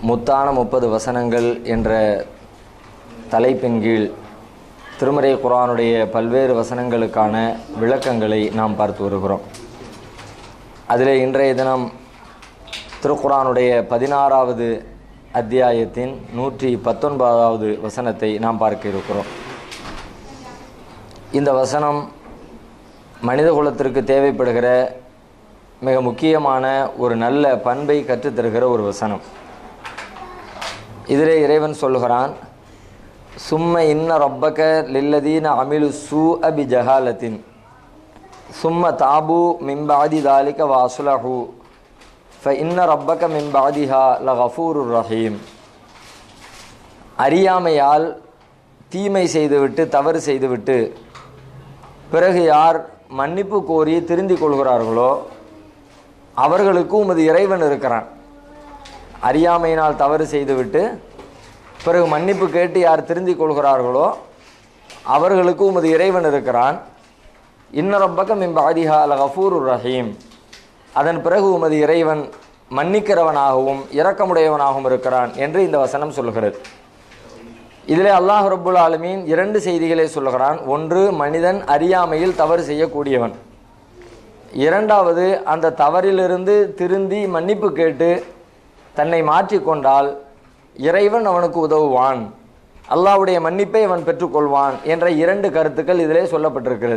முத்தான முப்பது வசனங்கள் என்ற தலைப்பின் கீழ் திருமறை குரானுடைய பல்வேறு வசனங்களுக்கான விளக்கங்களை நாம் பார்த்து வருகிறோம் அதில் இன்றைய தினம் திருக்குரானுடைய பதினாறாவது அத்தியாயத்தின் நூற்றி பத்தொன்பதாவது வசனத்தை நாம் பார்க்க இருக்கிறோம் இந்த வசனம் மனித குலத்திற்கு தேவைப்படுகிற மிக முக்கியமான ஒரு நல்ல பண்பை கற்றுத்தருகிற ஒரு வசனம் இதிலே இறைவன் சொல்கிறான் சும்ம இன்ன ரப்பக லில்லதீன அமிலு சூ அபி ஜஹாலத்தின் சும்ம தாபு மிம்பாதி தாலிக வாசுலஹு ஃப இன்ன ரப்பக மிம்பாதிஹா ல கஃபூரு ரஹீம் அறியாமையால் தீமை செய்துவிட்டு தவறு செய்துவிட்டு பிறகு யார் மன்னிப்பு கோரி திருந்திக் கொள்கிறார்களோ அவர்களுக்கு உமது இறைவன் இருக்கிறான் அறியாமையினால் தவறு செய்துவிட்டு பிறகு மன்னிப்பு கேட்டு யார் திருந்திக் கொள்கிறார்களோ அவர்களுக்கு உமது இறைவன் இருக்கிறான் இன்னரப்பக்கம் இம்பாதிஹா அல் கஃபூர் ரஹீம் அதன் பிறகு உமது இறைவன் மன்னிக்கிறவனாகவும் இரக்கமுடையவனாகவும் இருக்கிறான் என்று இந்த வசனம் சொல்கிறது இதிலே அல்லாஹ் ரப்புல் ஆலமீன் இரண்டு செய்திகளை சொல்லுகிறான் ஒன்று மனிதன் அறியாமையில் தவறு செய்யக்கூடியவன் இரண்டாவது அந்த தவறிலிருந்து திருந்தி மன்னிப்பு கேட்டு தன்னை மாற்றிக்கொண்டால் இறைவன் அவனுக்கு உதவுவான் அல்லாஹ்வுடைய மன்னிப்பை அவன் பெற்றுக்கொள்வான் என்ற இரண்டு கருத்துக்கள் இதிலே சொல்லப்பட்டிருக்கிறது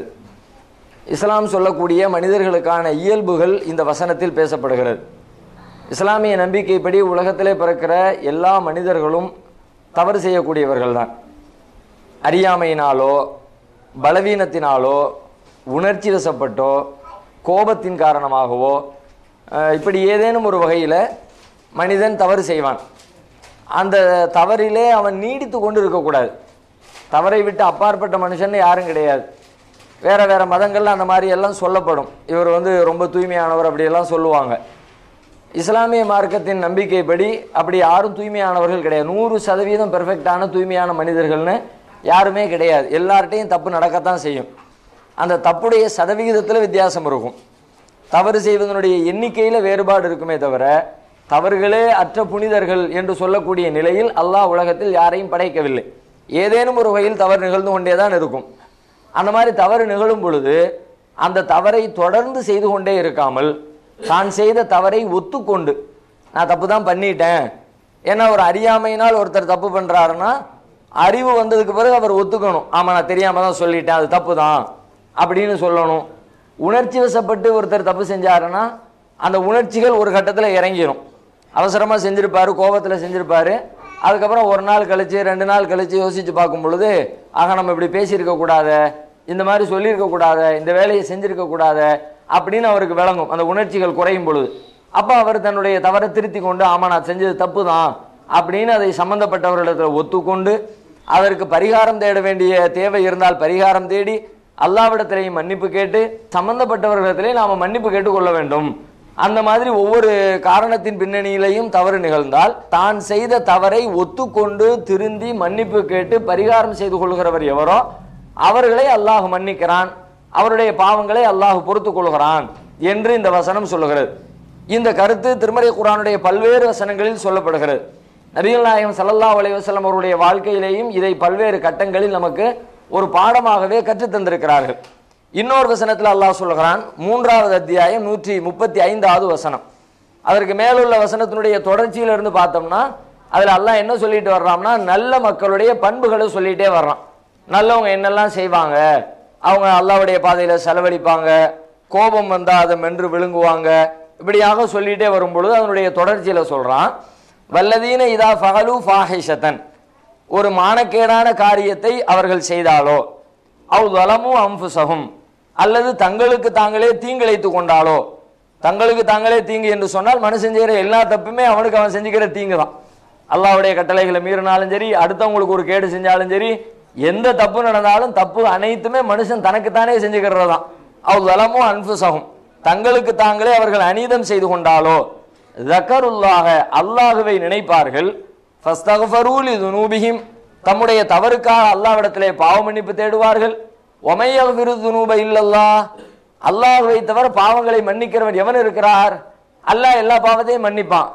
இஸ்லாம் சொல்லக்கூடிய மனிதர்களுக்கான இயல்புகள் இந்த வசனத்தில் பேசப்படுகிறது இஸ்லாமிய நம்பிக்கைப்படி உலகத்திலே பிறக்கிற எல்லா மனிதர்களும் தவறு செய்யக்கூடியவர்கள் தான் அறியாமையினாலோ பலவீனத்தினாலோ உணர்ச்சி வசப்பட்டோ கோபத்தின் காரணமாகவோ அஹ், இப்படி ஏதேனும் ஒரு வகையில் மனிதன் தவறு செய்வான் அந்த தவறிலே அவன் நீடித்து கொண்டு இருக்கக்கூடாது தவறை விட்டு அப்பாற்பட்ட மனுஷன் யாரும் கிடையாது வேற வேற மதங்கள்ல அந்த மாதிரி எல்லாம் சொல்லப்படும் இவர் வந்து ரொம்ப தூய்மையானவர் அப்படியெல்லாம் சொல்லுவாங்க இஸ்லாமிய மார்க்கத்தின் நம்பிக்கைப்படி அப்படி யாரும் தூய்மையானவர்கள் கிடையாது நூறு சதவீதம் பெர்ஃபெக்டான தூய்மையான மனிதர்கள்னு யாருமே கிடையாது எல்லார்ட்டையும் தப்பு நடக்கத்தான் செய்யும் அந்த தப்புடைய சதவிகிதத்தில் வித்தியாசம் இருக்கும் தவறு செய்வதனுடைய எண்ணிக்கையில் வேறுபாடு இருக்குமே தவிர தவறுகளே அற்ற புனிதர்கள் என்று சொல்லக்கூடிய நிலையில் அல்லாஹ் உலகத்தில் யாரையும் படைக்கவில்லை ஏதேனும் ஒரு வகையில் தவறு நிகழ்ந்து கொண்டே தான் இருக்கும் அந்த மாதிரி தவறு நிகழும் பொழுது அந்த தவறை தொடர்ந்து செய்து கொண்டே இருக்காமல் தான் செய்த தவறை ஒத்துக்கொண்டு நான் தப்பு தான் பண்ணிட்டேன் ஏன்னா ஒரு அறியாமையினால் ஒருத்தர் தப்பு பண்றாருன்னா அறிவு வந்ததுக்கு பிறகு அவர் ஒத்துக்கணும் ஆமா நான் தெரியாம தான் சொல்லிட்டேன் அது தப்பு தான் அப்படின்னு சொல்லணும் உணர்ச்சி வசப்பட்டு ஒருத்தர் தப்பு செஞ்சாருன்னா அந்த உணர்ச்சிகள் ஒரு கட்டத்தில் இறங்கிரும் அவசரமாக செஞ்சிருப்பாரு கோபத்தில் செஞ்சிருப்பாரு அதுக்கப்புறம் ஒரு நாள் கழிச்சு ரெண்டு நாள் கழிச்சு யோசிச்சு பார்க்கும் பொழுது ஆக நம்ம இப்படி பேசியிருக்க கூடாத இந்த மாதிரி சொல்லியிருக்க கூடாத இந்த வேலையை செஞ்சிருக்க கூடாத அப்படின்னு அவருக்கு விளங்கும் அந்த உணர்ச்சிகள் குறையும் பொழுது அப்போ அவர் தன்னுடைய தவறை திருத்தி கொண்டு ஆமா நான் செஞ்சது தப்பு தான் அப்படின்னு அதை சம்பந்தப்பட்டவர்களிடத்தில் ஒத்துக்கொண்டு அதற்கு பரிகாரம் தேட வேண்டிய தேவை இருந்தால் பரிகாரம் தேடி அல்லாவிடத்திலேயும் மன்னிப்பு கேட்டு சம்பந்தப்பட்டவர்களிடத்திலே நாம மன்னிப்பு கேட்டுக்கொள்ள வேண்டும் அந்த மாதிரி ஒவ்வொரு காரணத்தின் பின்னணியிலையும் தவறு நிகழ்ந்தால் தான் செய்த தவறை ஒத்துக்கொண்டு திருந்தி மன்னிப்பு கேட்டு பரிகாரம் செய்து கொள்கிறவர் எவரோ அவர்களை அல்லாஹ் மன்னிக்கிறான் அவருடைய பாவங்களை அல்லாஹ் பொறுத்துக் கொள்கிறான் என்று இந்த வசனம் சொல்லுகிறது இந்த கருத்து திருமறை குரானுடைய பல்வேறு வசனங்களில் சொல்லப்படுகிறது நபிகள் நாயகம் ஸல்லல்லாஹு அலைஹி வஸல்லம் அவருடைய வாழ்க்கையிலேயும் இதை பல்வேறு கட்டங்களில் நமக்கு ஒரு பாடமாகவே கற்றுத் தந்திருக்கிறார்கள் இன்னொரு வசனத்தில் அல்லாஹ் சொல்கிறான் மூன்றாவது அத்தியாயம் நூற்றி முப்பத்தி ஐந்தாவது வசனம் அதற்கு மேலுள்ள வசனத்தினுடைய தொடர்ச்சியிலிருந்து பார்த்தோம்னா அதுல அல்லாஹ் என்ன சொல்லிட்டு வர்றான்னா நல்ல மக்களுடைய பண்புகளை சொல்லிட்டே வர்றான் நல்லவங்க என்னெல்லாம் செய்வாங்க அவங்க அல்லாஹ்வுடைய பாதையில செலவழிப்பாங்க கோபம் வந்தா அதை மென்று விழுங்குவாங்க இப்படியாக சொல்லிட்டே வரும் பொழுது அதனுடைய தொடர்ச்சியில சொல்றான் வல்லதீன இதா ஃபகலு ஃபாஹிஷத்தன் ஒரு மானக்கேடான காரியத்தை அவர்கள் செய்தாலோ அவ் வலமு அம்புசகும் அல்லது தங்களுக்கு தாங்களே தீங்கிழைத்து கொண்டாலோ தங்களுக்கு தாங்களே தீங்கு என்று சொன்னால் மனுஷன் செய்கிற எல்லா தப்புமே அவனுக்கு அவன் செஞ்சுக்கிற தீங்கு தான் அல்லாஹ்வுடைய கட்டளைகளை மீறினாலும் சரி அடுத்தவங்களுக்கு ஒரு கேடு செஞ்சாலும் சரி எந்த தப்பு நடந்தாலும் தப்பு அனைத்துமே மனுஷன் தனக்குத்தானே செஞ்சுக்கிறது தான் அவ் வலமு அன்புசகும் தங்களுக்கு தாங்களே அவர்கள் அநீதம் செய்து கொண்டாலோ ஜக்கருல்லாக அல்லாஹுவை நினைப்பார்கள் ஃபஸ்தகஃபரூலி துனூபிஹிம் தம்முடைய தவறுக்காக அல்லாவிடத்திலே பாவ மன்னிப்பு தேடுவார்கள் ஒமையவிரு துனூப இல்லல்லா அல்லாஹுவை தவிர பாவங்களை மன்னிக்கிறவன் எவன் இருக்கிறார் அல்லாஹ் எல்லா பாவத்தையும் மன்னிப்பான்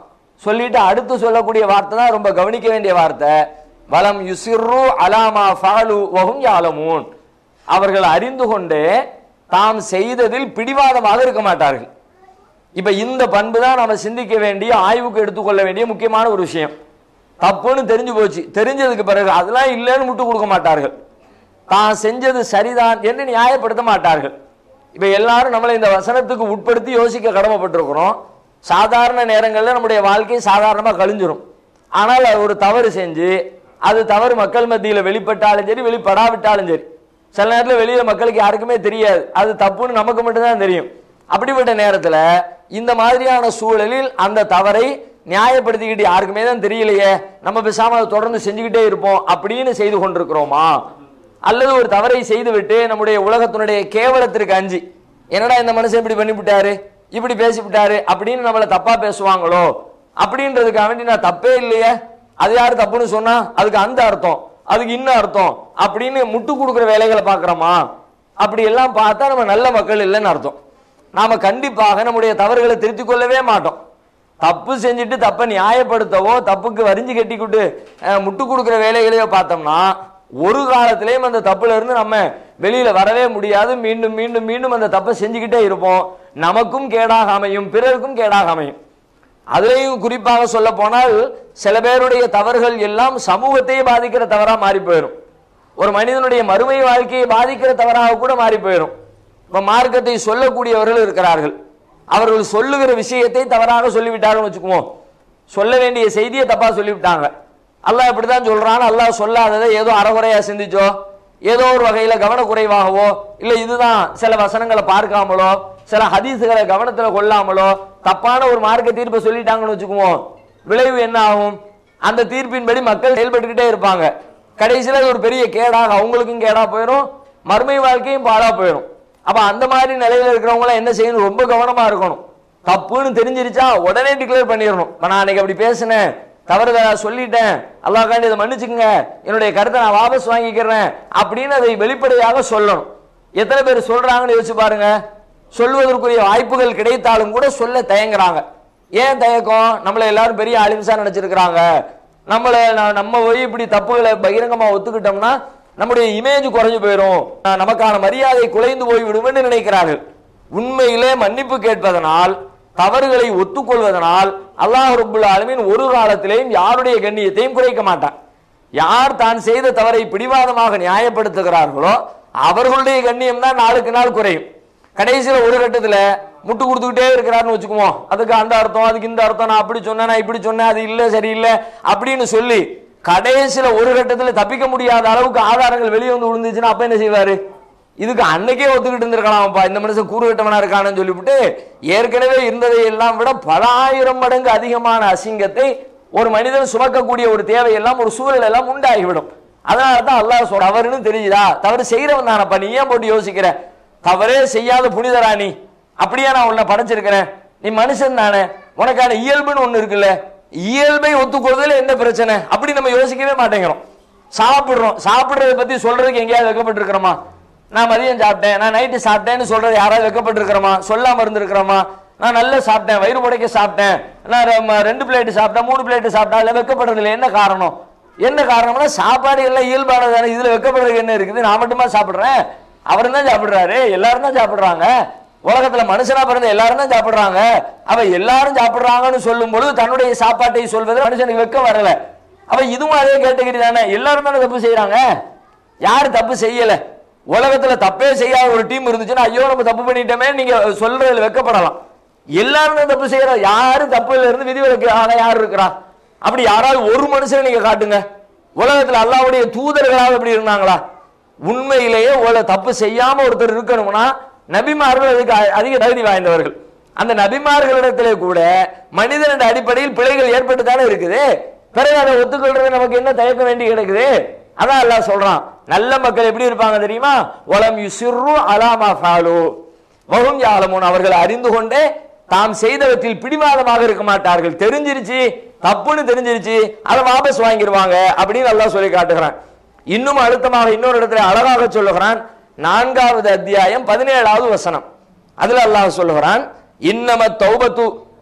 சொல்லிட்டு அடுத்து சொல்லக்கூடிய வார்த்தை தான் ரொம்ப கவனிக்க வேண்டிய வார்த்தை வலம் யுசிர்ரு அலாமா ஃபாலு வஹும் யாலமூன் அவர்கள் அறிந்து கொண்டே தாம் செய்ததில் பிடிவாதமாக இருக்க மாட்டார்கள் இப்ப இந்த பண்பு தான் நம்ம சிந்திக்க வேண்டிய ஆய்வுக்கு எடுத்துக்கொள்ள வேண்டிய முக்கியமான ஒரு விஷயம் தப்புன்னு தெரிஞ்சு போச்சு தெரிஞ்சதுக்கு பிறகு அதெல்லாம் இல்லைன்னு முட்டு கொடுக்க மாட்டார்கள் தான் செஞ்சது சரிதான் என்று நியாயப்படுத்த மாட்டார்கள் இப்ப எல்லாரும் நம்மளை இந்த வசனத்துக்கு உட்படுத்தி யோசிக்க கடமைப்பட்டிருக்கிறோம் சாதாரண நேரங்களில் நம்முடைய வாழ்க்கை சாதாரணமாக கழிஞ்சிரும் ஆனால் அது ஒரு தவறு செஞ்சு அது தவறு மக்கள் மத்தியில் வெளிப்பட்டாலும் சரி வெளிப்படாவிட்டாலும் சரி சில நேரத்தில் வெளியில மக்களுக்கு யாருக்குமே தெரியாது அது தப்புன்னு நமக்கு மட்டும்தான் தெரியும் அப்படிப்பட்ட நேரத்தில் இந்த மாதிரியான சூழலில் அந்த தவறை நியாயப்படுத்திக்கிட்டு யாருக்குமே தான் தெரியலையே நம்ம பேசாம அதை தொடர்ந்து செஞ்சுக்கிட்டே இருப்போம் அப்படின்னு செய்து கொண்டிருக்கிறோமா அல்லது ஒரு தவறை செய்துவிட்டு நம்முடைய உலகத்தினுடைய கேவலத்திற்கு அஞ்சி என்னடா இந்த மனுஷன் இப்படி பண்ணிவிட்டாரு இப்படி பேசிவிட்டாரு அப்படின்னு நம்மளை தப்பா பேசுவாங்களோ அப்படின்றதுக்காக வேண்டி நான் தப்பே இல்லையே அது யாரு தப்புன்னு சொன்னா அதுக்கு அந்த அர்த்தம் அதுக்கு இன்னும் அர்த்தம் அப்படின்னு முட்டு கொடுக்குற வேலைகளை பார்க்குறோமா அப்படி எல்லாம் பார்த்தா நம்ம நல்ல மக்கள் இல்லைன்னு அர்த்தம் நாம கண்டிப்பாக நம்முடைய தவறுகளை திருத்திக் கொள்ளவே மாட்டோம் தப்பு செஞ்சுட்டு தப்பை நியாயப்படுத்தவோ தப்புக்கு வரிஞ்சு கட்டிக்கிட்டு அஹ், முட்டு கொடுக்குற வேலைகளையோ பார்த்தோம்னா ஒரு காலத்திலேயும் அந்த தப்புல இருந்து நம்ம வெளியில வரவே முடியாது மீண்டும் மீண்டும் மீண்டும் அந்த தப்பை செஞ்சுக்கிட்டே இருப்போம் நமக்கும் கேடாக அமையும் பிறருக்கும் கேடாக அமையும் அதுலேயும் குறிப்பாக சொல்ல போனால் சில பேருடைய தவறுகள் எல்லாம் சமூகத்தையே பாதிக்கிற தவறா மாறி போயிடும் ஒரு மனிதனுடைய மறுமை வாழ்க்கையை பாதிக்கிற தவறாக கூட மாறி போயிடும் இப்ப மார்க்கத்தை சொல்லக்கூடியவர்கள் இருக்கிறார்கள் அவர்கள் சொல்லுகிற விஷயத்தை தவறாக சொல்லிவிட்டாங்கன்னு வச்சுக்குவோம் சொல்ல வேண்டிய செய்தியை தப்பா சொல்லிவிட்டாங்க அல்லாஹ் இப்படிதான் சொல்றான் அல்லாஹ் சொல்லாததை ஏதோ அறகுறையா சிந்திச்சோ ஏதோ ஒரு வகையில கவனக்குறைவாகவோ இல்ல இதுதான் சில வசனங்களை பார்க்காமலோ சில ஹதீஸுகளை கவனத்துல கொள்ளாமலோ தப்பான ஒரு மார்க்க தீர்ப்பை சொல்லிட்டாங்கன்னு வச்சுக்குவோம் விளைவு என்ன ஆகும் அந்த தீர்ப்பின்படி மக்கள் செயல்பட்டுக்கிட்டே இருப்பாங்க கடைசியில அது ஒரு பெரிய கேடாக அவங்களுக்கும் கேடா போயிடும் மறுமை வாழ்க்கையும் பாழா போயிடும் அப்ப அந்த மாதிரி நிலையில இருக்கிறவங்க எல்லாம் என்ன செய்யணும் ரொம்ப கவனமா இருக்கணும் தப்புன்னு தெரிஞ்சிருச்சா உடனே டிக்ளேர் பண்ணிடணும் இப்ப நான் அன்னைக்கு அப்படி பேசினேன் தவறுதலா சொல்லிட்டேன் அல்லாஹ்காண்டி இதை மன்னிச்சுக்கங்க என்னுடைய கருத்தை நான் வாபஸ் வாங்கிக்கிறேன் அப்படின்னு அதை வெளிப்படையாக சொல்லணும் எத்தனை பேர் சொல்றாங்கன்னு யோசிச்சு பாருங்க சொல்வதற்குரிய வாய்ப்புகள் கிடைத்தாலும் கூட சொல்ல தயங்குறாங்க ஏன் தயக்கம் நம்மள எல்லாரும் பெரிய அலிம்சா நினைச்சிருக்கிறாங்க நம்மள ந- நம்ம போய் இப்படி தப்புகளை பகிரங்கமா ஒத்துக்கிட்டோம்னா நம்முடைய இமேஜ் குறைஞ்சு போயிடும் அஹ் நமக்கான மரியாதை குலைந்து போய் விடும்னு நினைக்கிறார்கள் உண்மையிலே மன்னிப்பு கேட்பதனால் தவறுகளை ஒத்துக்கொள்வதனால் அல்லாஹ் ரப்புல் ஆலமீன் ஒரு காலத்திலேயும் யாருடைய கண்ணியத்தையும் குறைக்க மாட்டான் யார் தான் செய்த தவறை பிடிவாதமாக நியாயப்படுத்துகிறார்களோ அவர்களுடைய கண்ணியம் தான் நாளுக்கு நாள் குறையும் கடைசியில ஒரு கட்டத்துல முட்டு கொடுத்துக்கிட்டே இருக்கிறாருன்னு வச்சுக்குவோம் அதுக்கு அந்த அர்த்தம் அதுக்கு இந்த அர்த்தம் நான் அப்படி சொன்னேன் நான் இப்படி சொன்னேன் அது இல்ல சரியில்லை அப்படின்னு சொல்லி கடைசியில ஒரு கட்டத்துல தப்பிக்க முடியாத அளவுக்கு ஆதாரங்கள் வெளியே வந்து விழுந்துச்சுன்னா அப்ப என்ன செய்வாரு இதுக்கு அன்னைக்கே ஒத்துக்கிட்டு இருந்திருக்கலாம்ப்பா இந்த மனுஷன் கூறு கட்டவனா இருக்கானு சொல்லிவிட்டு ஏற்கனவே இருந்ததை எல்லாம் விட பல ஆயிரம் மடங்கு அதிகமான அசிங்கத்தை ஒரு மனிதன் சுமக்கக்கூடிய ஒரு தேவையெல்லாம் ஒரு சூழல் எல்லாம் உண்டாகிவிடும் அதனால தான் அல்லாஹ் சொல்ற தவறுன்னு தெரியுதா தவறு செய்யறவன் தானப்பா நீ ஏன் போட்டு யோசிக்கிற தவறே செய்யாத புனிதரா நீ அப்படியே நான் உன்னை படைச்சிருக்கிறேன் நீ மனுஷன் தானே உனக்கான இயல்புன்னு ஒண்ணு இருக்குல்ல இயல்பை ஒத்துக்கொள்வதில் என்ன பிரச்சனை அப்படி நம்ம யோசிக்கவே மாட்டேங்கிறோம் சாப்பிடுறோம் சாப்பிடுறதை பத்தி சொல்றதுக்கு எங்கேயாவது வைக்கப்பட்டிருக்கிறோமா நான் மதியம் சாப்பிட்டேன் நான் நைட்டு சாப்பிட்டேன்னு சொல்றது யாராவது வைக்கப்பட்டிருக்கிறோமா சொல்லாம இருந்திருக்கிறோமா நான் நல்லா சாப்பிட்டேன் வயிறு முடைக்க சாப்பிட்டேன் நான் ரெ- ரெண்டு பிளேட் சாப்பிட்டேன் மூணு பிளேட் சாப்பிட்டேன் இல்லை வைக்கப்படுறது இல்லை என்ன காரணம் என்ன காரணம்னா சாப்பாடு எல்லாம் இயல்பானது தானே இதுல வைக்கப்படுறதுக்கு என்ன இருக்குது நான் மட்டுமா சாப்பிடுறேன் அவரும் தான் சாப்பிடுறாரு எல்லாரும் தான் சாப்பிடுறாங்க உலகத்துல மனுஷனா பிறந்த எல்லாரும் தான் சாப்பிடுறாங்க அவ எல்லாரும் சாப்பிடுறாங்கன்னு சொல்லும் பொழுது தன்னுடைய சாப்பாட்டை சொல்வது மனுஷனுக்கு வெக்க வரல அவ இதுவும் அதே கேட்டகரி தானே எல்லாரும் தானே தப்பு செய்யறாங்க யாரு தப்பு செய்யல உலகத்துல தப்பே செய்யாத ஒரு டீம் இருந்துச்சுன்னா ஐயோ நம்ம தப்பு பண்ணிட்டோமே நீங்க சொல்றதுல வெக்கப்படலாம் எல்லாரும் தான் தப்பு செய்யறோம் யாரு தப்புல இருந்து விதிவிலக்கு ஆக யார் இருக்கிறா அப்படி யாராவது ஒரு மனுஷனை நீங்க காட்டுங்க உலகத்துல அல்லாஹ்வுடைய தூதர்களாக எப்படி இருந்தாங்களா உண்மையிலேயே ஒரு தப்பு செய்யாம ஒருத்தர் இருக்கணும்னா நபிமார்கள் அதுக்கு அ- அதிக தகுதி வாய்ந்தவர்கள் அந்த நபிமார்களிடத்திலே கூட மனிதனின் அடிப்படையில் பிழைகள் ஏற்பட்டு தானே இருக்குது பிறகு அதை ஒத்துக்கொள்றது நமக்கு என்ன தயக்க வேண்டி கிடக்குது அதான் அல்லாஹ் சொல்றான் நல்ல மக்கள் எப்படி இருப்பாங்க தெரியுமா ஒலம் யுசிர்ரு அலாமா ஃபாலு வகும் யாலமுன் அவர்கள் அறிந்து கொண்டே தாம் செய்தவற்றில் பிடிவாதமாக இருக்க மாட்டார்கள் தெரிஞ்சிருச்சு தப்புன்னு தெரிஞ்சிருச்சு அதை வாபஸ் வாங்கிடுவாங்க அப்படின்னு அல்லாஹ் சொல்லி காட்டுகிறான் இன்னும் அழுத்தமாக இன்னொரு இடத்துல அழகாக சொல்லுகிறான் நான்காவது அத்தியாயம் பதினேழாவது வசனம் அதுல அல்லாஹ் சொல்லுகிறான் இன்னம தௌபத்து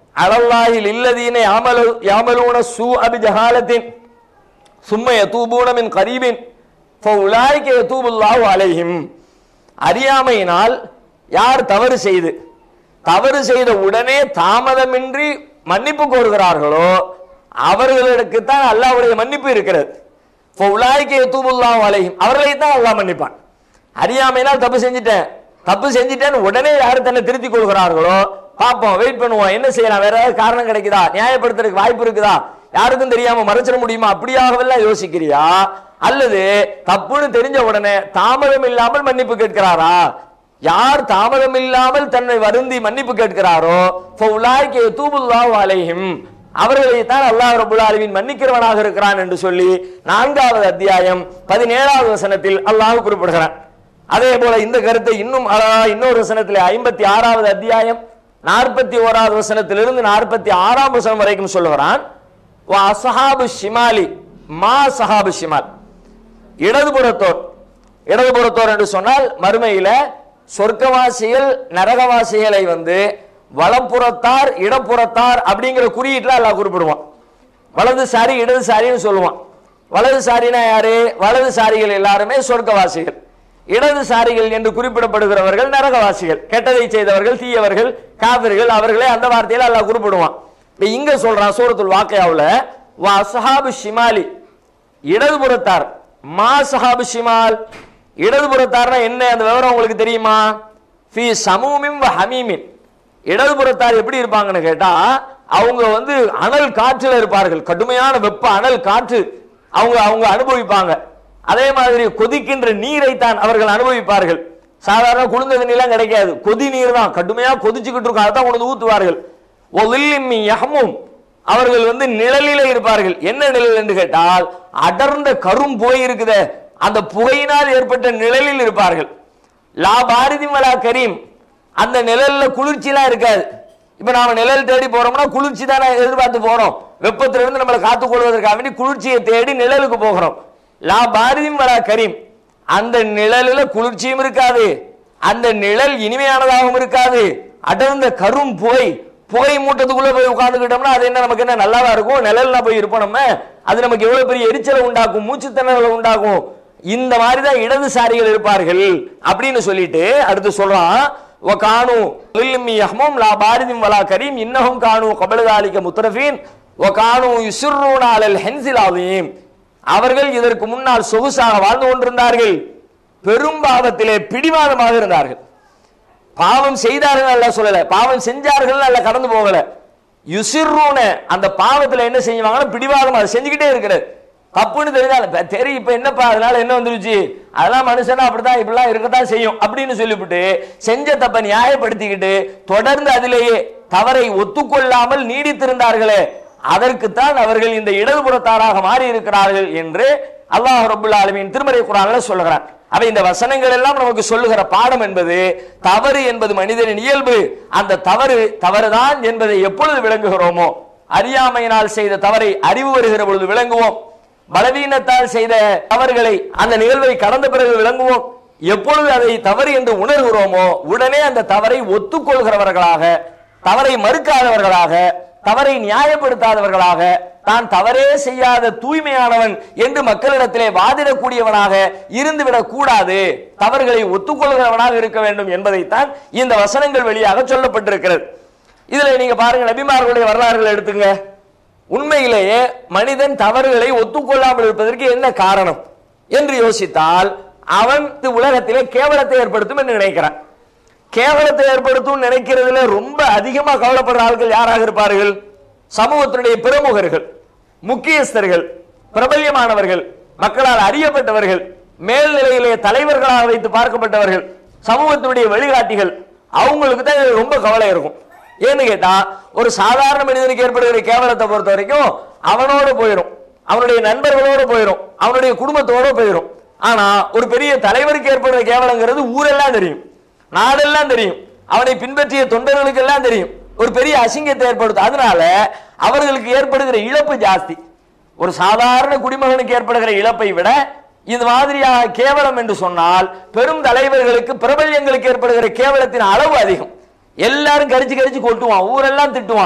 அலல்லாஹில் இல்லதீன யாமலு யாமலூன சூ அபி ஜஹாலத்தின் சும்ம யதூபூன மின் கரீபின் ஃபஉலாயிக யதூபுல்லாஹு அலைஹிம் அறியாமையினால் யார் தவறு செய்து தவறு செய்த உடனே தாமதமின்றி மன்னிப்பு கோருகிறார்களோ அவர்களுக்கு தான் அல்லாஹ்வுடைய மன்னிப்பு இருக்கிறது ஃபஉலாயிக யதூபுல்லாஹு அலைஹிம் அவர்களை தான் அல்லாஹ் மன்னிப்பான் அறியாமையினால் தப்பு செஞ்சிட்டேன் தப்பு செஞ்சிட்டேன்னு உடனே யார் தன்னை திருத்திக் கொள்கிறார்களோ பார்ப்போம் வெயிட் பண்ணுவோம் என்ன செய்யலாம் வேற ஏதாவது காரணம் கிடைக்குதா நியாயப்படுத்துறதுக்கு வாய்ப்பு இருக்குதா யாருக்கும் தெரியாம மறைச்சிட முடியுமா அப்படியாகவெல்லாம் யோசிக்கிறியா அல்லது தப்புன்னு தெரிஞ்ச உடனே தாமதம் இல்லாமல் மன்னிப்பு கேட்கிறாரா யார் தாமதம் இல்லாமல் தன்னை வருந்தி மன்னிப்பு கேட்கிறாரோ ஃபௌலாய்க்கு தூபுல்லாஹு அலைஹிம் அவர்களை தான் அல்லாஹ் ரபுல் ஆலமீன் மன்னிக்கிறவனாக இருக்கிறான் என்று சொல்லி நான்காவது அத்தியாயம் பதினேழாவது வசனத்தில் அல்லாஹ் குறிப்பிடுகிறான் அதே போல இந்த கருத்தை இன்னும் அழகா இன்னொரு வசனத்தில் ஐம்பத்தி ஆறாவது அத்தியாயம் நாற்பத்தி ஓராவது வசனத்திலிருந்து நாற்பத்தி ஆறாம் வசனம் வரைக்கும் சொல்லுகிறான் "வ அஸ்ஹாபு ஷிமாலி மா சஹாபு ஷிமால் இடதுபுறத்தோர் இடதுபுறத்தோர் என்று சொன்னால் மறுமையில சொர்க்கவாசிகள் நரகவாசிகளை வந்து வலப்புறத்தார் இடப்புறத்தார் அப்படிங்கிற குறியீட்டுல அல்லாஹ் குறிப்பிடுவான் வலதுசாரி இடதுசாரின்னு சொல்லுவான் வலதுசாரினா யாரு வலதுசாரிகள் எல்லாருமே சொர்க்கவாசிகள் இடதுசாரிகள் என்று குறிப்பிடப்படுகிறவர்கள் நரகவாசிகள் கெட்டதை செய்தவர்கள் தீயவர்கள் காவிர்கள் அவர்களே அந்த வார்த்தையில அல்லாஹ் குறிப்பிடுவான் இப்ப இங்க சொல்றான் சூரத்துல் வாக்கையாவுல வா அஸ்ஹாபு ஷிமாலி இடதுபுறத்தார் மா சஹாபு ஷிமால் இடதுபுறத்தார்னா என்ன அந்த விவரம் உங்களுக்கு தெரியுமா ஃபி சமூமின் வ ஹமீமின் இடதுபுறத்தார் எப்படி இருப்பாங்கன்னு கேட்டா அவங்க வந்து அனல் காற்றுல இருப்பார்கள் கடுமையான வெப்ப அனல் காற்று அவங்க அவங்க அனுபவிப்பாங்க அதே மாதிரி கொதிக்கின்ற நீரை தான் அவர்கள் அனுபவிப்பார்கள் சாதாரண குளிர்ந்த தண்ணிலாம் கிடைக்காது கொதி நீர் தான் கடுமையா கொதிச்சுக்கிட்டு இருக்கும் அதை தான் கொண்டு வந்து ஊத்துவார்கள் ஒலில்லி யஹமும் அவர்கள் வந்து நிழலிலே இருப்பார்கள் என்ன நிழல் என்று கேட்டால் அடர்ந்த கரும் புகை இருக்குதே அந்த புகையினால் ஏற்பட்ட நிழலில் இருப்பார்கள் லா பாரதி மலா கரீம் அந்த நிழல்ல குளிர்ச்சிலாம் இருக்காது இப்ப நாம நிழல் தேடி போறோம்னா குளிர்ச்சி தானே எதிர்பார்த்து போறோம் வெப்பத்திலிருந்து இருந்து நம்மளை காத்துக் கொள்வதற்காக வேண்டி குளிர்ச்சியை தேடி நிழலுக்கு போகிறோம் லா பாரதி மலா கரீம் அந்த நிழலில் குளிர்ச்சியும் இருக்காது அந்த நிழல் இனிமையானதாகவும் இருக்காது அடர்ந்த கரும் புகை புகை மூட்டத்துக்குள்ள போய் உட்கார்ந்துக்கிட்டோம்னா அது என்ன நமக்கு என்ன நல்லாவா இருக்கும் நிழல்ல போய் இருப்போம் நம்ம அது நமக்கு எவ்வளவு பெரிய எரிச்சலை உண்டாக்கும் மூச்சு திணறலை உண்டாக்கும் இந்த மாதிரி தான் இடதுசாரிகள் இருப்பார்கள் அப்படின்னு சொல்லிட்டு அடுத்து சொல்றான் வ கானு லில்லி யஹ்மும் லா பாரிதிம் வலா கரீம் இன்னஹும் கானு கபல தாலிக முத்தரஃபீன் வ கானு யுஸ்ருன அலல் ஹன்சில் அதீம் அவர்கள் இதற்கு முன்னால் சொகுசாக வாழ்ந்து கொண்டிருந்தார்கள் பெரும்பாவத்திலே பிடிவாதமாக இருந்தார்கள் பாவம் செய்தார்கள் அல்ல சொல்லல பாவம் செஞ்சார்கள் அல்ல கடந்து போகல யுசிர்ரூன அந்த பாவத்துல என்ன செய்வாங்கன்னா பிடிவாதம் அதை செஞ்சுக்கிட்டே இருக்கிறது தப்புன்னு தெரிஞ்சால் இப்ப சரி இப்ப என்னப்பா அதனால என்ன வந்துருச்சு அதெல்லாம் மனுஷனா அப்படித்தான் இப்படிலாம் இருக்கத்தான் செய்யும் அப்படின்னு சொல்லிவிட்டு செஞ்ச தப்ப நியாயப்படுத்திக்கிட்டு தொடர்ந்து அதிலேயே தவறை ஒத்துக்கொள்ளாமல் நீடித்திருந்தார்களே அதற்குத்தான் அவர்கள் இந்த இடதுபுறத்தாராக மாறி இருக்கிறார்கள் என்று அல்லாஹ் ரபுல் ஆலமீன் திருமறை குரான்ல சொல்லுகிறான் அவை இந்த வசனங்கள் எல்லாம் நமக்கு சொல்லுகிற பாடம் என்பது தவறு என்பது மனிதனின் இயல்பு அந்த தவறு தவறுதான் என்பதை எப்பொழுது விளங்குகிறோமோ அறியாமையினால் செய்த தவறை அறிவு வருகிற பொழுது விளங்குவோம் பலவீனத்தால் செய்த தவறுகளை அந்த நிகழ்வை கடந்த பிறகு விளங்குவோம் எப்பொழுது அதை தவறு என்று உணர்கிறோமோ உடனே அந்த தவறை ஒத்துக்கொள்கிறவர்களாக தவறை மறுக்காதவர்களாக தவறை நியாயப்படுத்தாதவர்களாக தான் தவறே செய்யாத தூய்மையானவன் என்று மக்களிடத்திலே வாதிடக்கூடியவனாக இருந்துவிடக் கூடாது தவறுகளை ஒத்துக்கொள்கிறவனாக இருக்க வேண்டும் என்பதைத்தான் இந்த வசனங்கள் வழியாக சொல்லப்பட்டிருக்கிறது இதுல நீங்க பாருங்க நபிமார்களுடைய வரலாறுகளை எடுத்துங்க உண்மையிலேயே மனிதன் தவறுகளை ஒத்துக்கொள்ளாமல் இருப்பதற்கு என்ன காரணம் என்று யோசித்தால் அவன் இந்த உலகத்திலே கேவலத்தை ஏற்படுத்தும் என்று நினைக்கிறான் கேவலத்தை ஏற்படுத்தும் நினைக்கிறதுல ரொம்ப அதிகமா கவலைப்படுற ஆட்கள் யாராக இருப்பார்கள் சமூகத்தினுடைய பிரமுகர்கள் முக்கியஸ்தர்கள் பிரபல்யமானவர்கள் மக்களால் அறியப்பட்டவர்கள் மேல்நிலையிலே தலைவர்களாக வைத்து பார்க்கப்பட்டவர்கள் சமூகத்தினுடைய வழிகாட்டிகள் அவங்களுக்கு தான் இது ரொம்ப கவலை இருக்கும் ஏன்னு கேட்டா ஒரு சாதாரண மனிதனுக்கு ஏற்படுகிற கேவலத்தை பொறுத்த வரைக்கும் அவனோட போயிடும் அவனுடைய நண்பர்களோட போயிடும் அவனுடைய குடும்பத்தோட போயிடும் ஆனா ஒரு பெரிய தலைவருக்கு ஏற்படுற கேவலங்கிறது ஊரெல்லாம் தெரியும் நாடெல்லாம் தெரியும் அவனை பின்பற்றிய தொண்டர்களுக்கு எல்லாம் தெரியும் ஒரு பெரிய அசிங்கத்தை ஏற்படுத்தும் அதனால அவர்களுக்கு ஏற்படுகிற இழப்பு ஜாஸ்தி ஒரு சாதாரண குடிமகனுக்கு ஏற்படுகிற இழப்பை விட இது மாதிரியாக கேவலம் என்று சொன்னால் பெரும் தலைவர்களுக்கு பிரபல்யங்களுக்கு ஏற்படுகிற கேவலத்தின் அளவு அதிகம் எல்லாரும் கடிச்சு கடிச்சு கொட்டுவான் ஊரெல்லாம் திட்டுவான்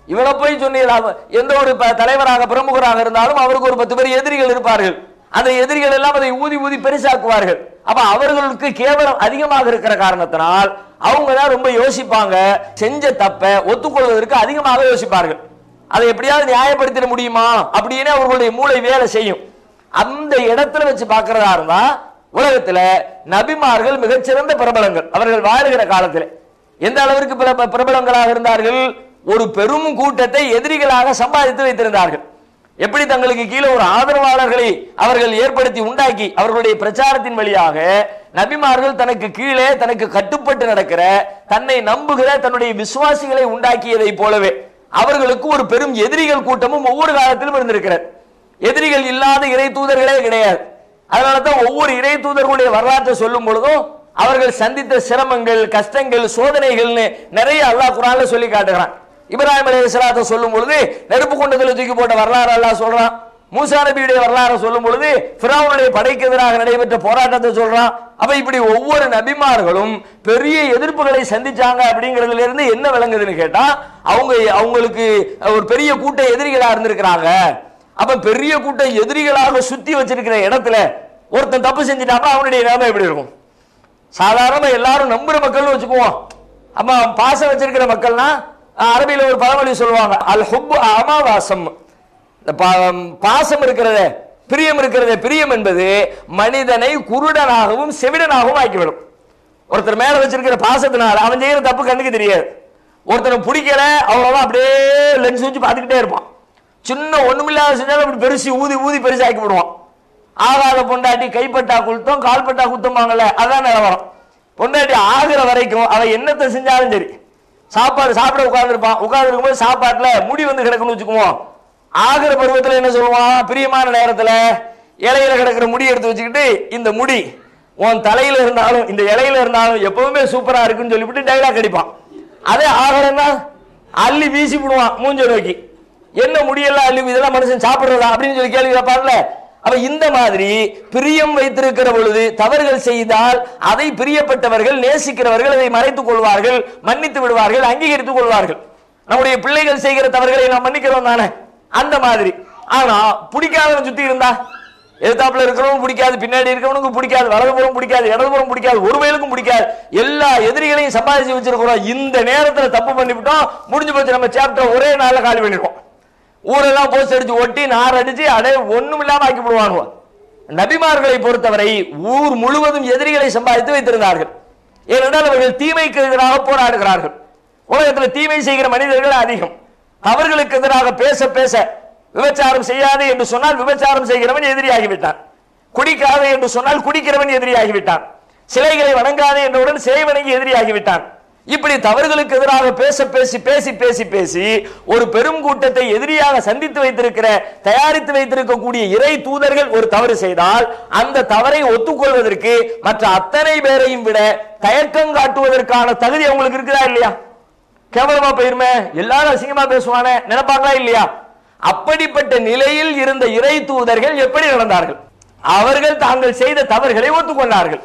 இவனை போய் சொன்னீங்களா எந்த ஒரு ப- தலைவராக பிரமுகராக இருந்தாலும் அவருக்கு ஒரு பத்து பேர் எதிரிகள் இருப்பார்கள் அந்த எதிரிகள் எல்லாம் அதை ஊதி ஊதி பெருசாக்குவார்கள் அப்ப அவர்களுக்கு கேவலம் அதிகமாக இருக்கிற காரணத்தினால் அவங்க தான் ரொம்ப யோசிப்பாங்க செஞ்ச தப்ப ஒத்துக்கொள்வதற்கு அதிகமாக யோசிப்பார்கள் அதை எப்படியாவது நியாயப்படுத்திட முடியுமா அப்படின்னு அவர்களுடைய மூளை வேலை செய்யும் அந்த இடத்துல வச்சு பார்க்கிறதா இருந்தா உலகத்துல நபிமார்கள் மிகச்சிறந்த பிரபலங்கள் அவர்கள் வாழுகிற காலத்துல எந்த அளவிற்கு பிரப- பிரபலங்களாக இருந்தார்கள் ஒரு பெரும் கூட்டத்தை எதிரிகளாக சம்பாதித்து வைத்திருந்தார்கள் எப்படி தங்களுக்கு கீழே ஒரு ஆதரவாளர்களை அவர்கள் ஏற்படுத்தி உண்டாக்கி அவர்களுடைய பிரச்சாரத்தின் வழியாக நபிமார்கள் தனக்கு கீழே தனக்கு கட்டுப்பட்டு நடக்கிற தன்னை நம்புகிற தன்னுடைய விசுவாசிகளை உண்டாக்கியதை போலவே அவர்களுக்கு ஒரு பெரும் எதிரிகள் கூட்டமும் ஒவ்வொரு காலத்திலும் இருந்திருக்கிறது எதிரிகள் இல்லாத இறை தூதர்களே கிடையாது அதனால தான் ஒவ்வொரு இறை தூதர்களுடைய வரலாற்றை சொல்லும் பொழுதும் அவர்கள் சந்தித்த சிரமங்கள் கஷ்டங்கள் சோதனைகள்னு நிறைய அல்லாஹ் குரான்ல சொல்லி காட்டுகிறான் இப்ராஹிம் அலைஹிஸ்ஸலாத்தை சொல்லும் பொழுது நெருப்பு கொண்டதுல தூக்கி போட்ட வரலாறு அல்லாஹ் சொல்றான் மூசா நபியுடைய வரலாறு சொல்லும் பொழுது ஃபிரௌனுடைய படைக்கு எதிராக நடைபெற்ற போராட்டத்தை சொல்றான் அப்ப இப்படி ஒவ்வொரு நபிமார்களும் பெரிய எதிர்ப்புகளை சந்திச்சாங்க அப்படிங்கிறதுல இருந்து என்ன விளங்குதுன்னு கேட்டா அவங்க அவங்களுக்கு ஒரு பெரிய கூட்ட எதிரிகளா இருந்திருக்கிறாங்க அப்ப பெரிய கூட்டம் எதிரிகளாக சுத்தி வச்சிருக்கிற இடத்துல ஒருத்தன் தப்பு செஞ்சிட்டான்னா அவனுடைய நிலைமை எப்படி இருக்கும் சாதாரணமா எல்லாரும் நம்புற மக்கள்னு வச்சுக்குவோம் அப்ப பாசம் வச்சிருக்கிற மக்கள்னா அஹ், அரபியில ஒரு பழமொழி சொல்லுவாங்க அல் ஹுப்பு அமாவாசம் இந்த பா- பாசம் இருக்கிறதே பிரியம் இருக்கிறதே பிரியம் என்பது மனிதனை குருடனாகவும் செவிடனாகவும் ஆக்கிவிடும் ஒருத்தர் மேல வச்சிருக்கிற பாசத்தினால அவன் செய்யற தப்பு கண்ணுக்கு தெரியாது ஒருத்தனை பிடிக்கல அவ்வளவுதான் அப்படியே லென்ஸ் வச்சு பார்த்துக்கிட்டே இருப்பான் சின்ன ஒண்ணுமில்லாத செஞ்சாலும் அப்படி பெருசு ஊதி ஊதி பெருசாக்கி விடுவான் ஆகாத பொண்டாட்டி கைப்பட்டா குத்தம் கால்பட்டா குத்தமாங்கல்ல அதான் நிலவரம் பொண்டாட்டி ஆகுற வரைக்கும் அவன் என்னத்தை செஞ்சாலும் சரி சாப்பாடு சாப்பிட உட்கார்ந்துருப்பான் உட்கார்ந்துருக்கும் போது சாப்பாட்டுல முடி வந்து கிடக்குன்னு வச்சுக்குவோம் ஆகிற பருவத்துல என்ன சொல்லுவான் பிரியமான நேரத்துல இலையில கிடக்கிற முடி எடுத்து வச்சுக்கிட்டு இந்த முடி உன் தலையில இருந்தாலும் இந்த இலையில இருந்தாலும் எப்பவுமே சூப்பரா இருக்குன்னு சொல்லிவிட்டு டைலாக் அடிப்பான் அதே ஆகலன்னா அள்ளி வீசி விடுவான் மூஞ்ச நோக்கி என்ன முடியெல்லாம் அள்ளி இதெல்லாம் மனுஷன் சாப்பிடுறதா அப்படின்னு சொல்லி கேள்வி கேட்பார்ல அப்ப இந்த மாதிரி பிரியம் வைத்திருக்கிற பொழுது தவறுகள் செய்தால் அதை பிரியப்பட்டவர்கள் நேசிக்கிறவர்கள் அதை மறைத்துக் கொள்வார்கள் மன்னித்து விடுவார்கள் அங்கீகரித்துக் கொள்வார்கள் நம்முடைய பிள்ளைகள் செய்கிற தவறுகளை நாம் மன்னிக்கிறோம் தானே அந்த மாதிரி ஆனா பிடிக்காதவன் சுத்தி இருந்தா எதிர்த்தாப்புல இருக்கிறவங்க பிடிக்காது பின்னாடி இருக்கிறவனுக்கு பிடிக்காது வலதுபுறம் பிடிக்காது இடதுபுறம் பிடிக்காது ஒரு வயலுக்கும் பிடிக்காது எல்லா எதிரிகளையும் சம்பாதிச்சு வச்சிருக்கிறோம் இந்த நேரத்துல தப்பு பண்ணிவிட்டோம் முடிஞ்சு போச்சு நம்ம சாப்டர் ஒரே நாள்ல காலி பண்ணிடுவோம் ஊரெல்லாம் போஸ்ட் அடிச்சு ஒட்டி நார் அடிச்சு அடே ஒண்ணும் இல்லாம ஆக்கி விடுவாங்க நபிமார்களை பொறுத்தவரை ஊர் முழுவதும் எதிரிகளை சம்பாதித்து வைத்திருந்தார்கள் ஏனென்றால் அவர்கள் தீமைக்கு எதிராக போராடுகிறார்கள் உலகத்தில் தீமை செய்கிற மனிதர்கள் அதிகம் அவர்களுக்கு எதிராக பேச பேச விபச்சாரம் செய்யாதே என்று சொன்னால் விபச்சாரம் செய்கிறவன் எதிரியாகிவிட்டான் குடிக்காதே என்று சொன்னால் குடிக்கிறவன் எதிரியாகிவிட்டான் சிலைகளை வணங்காதே என்றவுடன் சிலை வணங்கி எதிரியாகிவிட்டான் இப்படி தவறுகளுக்கு எதிராக பேச பேசி பேசி பேசி பேசி ஒரு பெரும் கூட்டத்தை எதிரியாக சந்தித்து வைத்திருக்கிற தயாரித்து வைத்திருக்கக்கூடிய இறை தூதர்கள் ஒரு தவறு செய்தால் அந்த தவறை ஒத்துக்கொள்வதற்கு மற்ற அத்தனை பேரையும் விட தயக்கம் காட்டுவதற்கான தகுதி அவங்களுக்கு இருக்குதா இல்லையா கேவலமா போயிருமே எல்லாரும் அசிங்கமா பேசுவானே நினைப்பாங்களா இல்லையா அப்படிப்பட்ட நிலையில் இருந்த இறை தூதர்கள் எப்படி நடந்தார்கள் அவர்கள் தாங்கள் செய்த தவறுகளை ஒத்துக்கொண்டார்கள்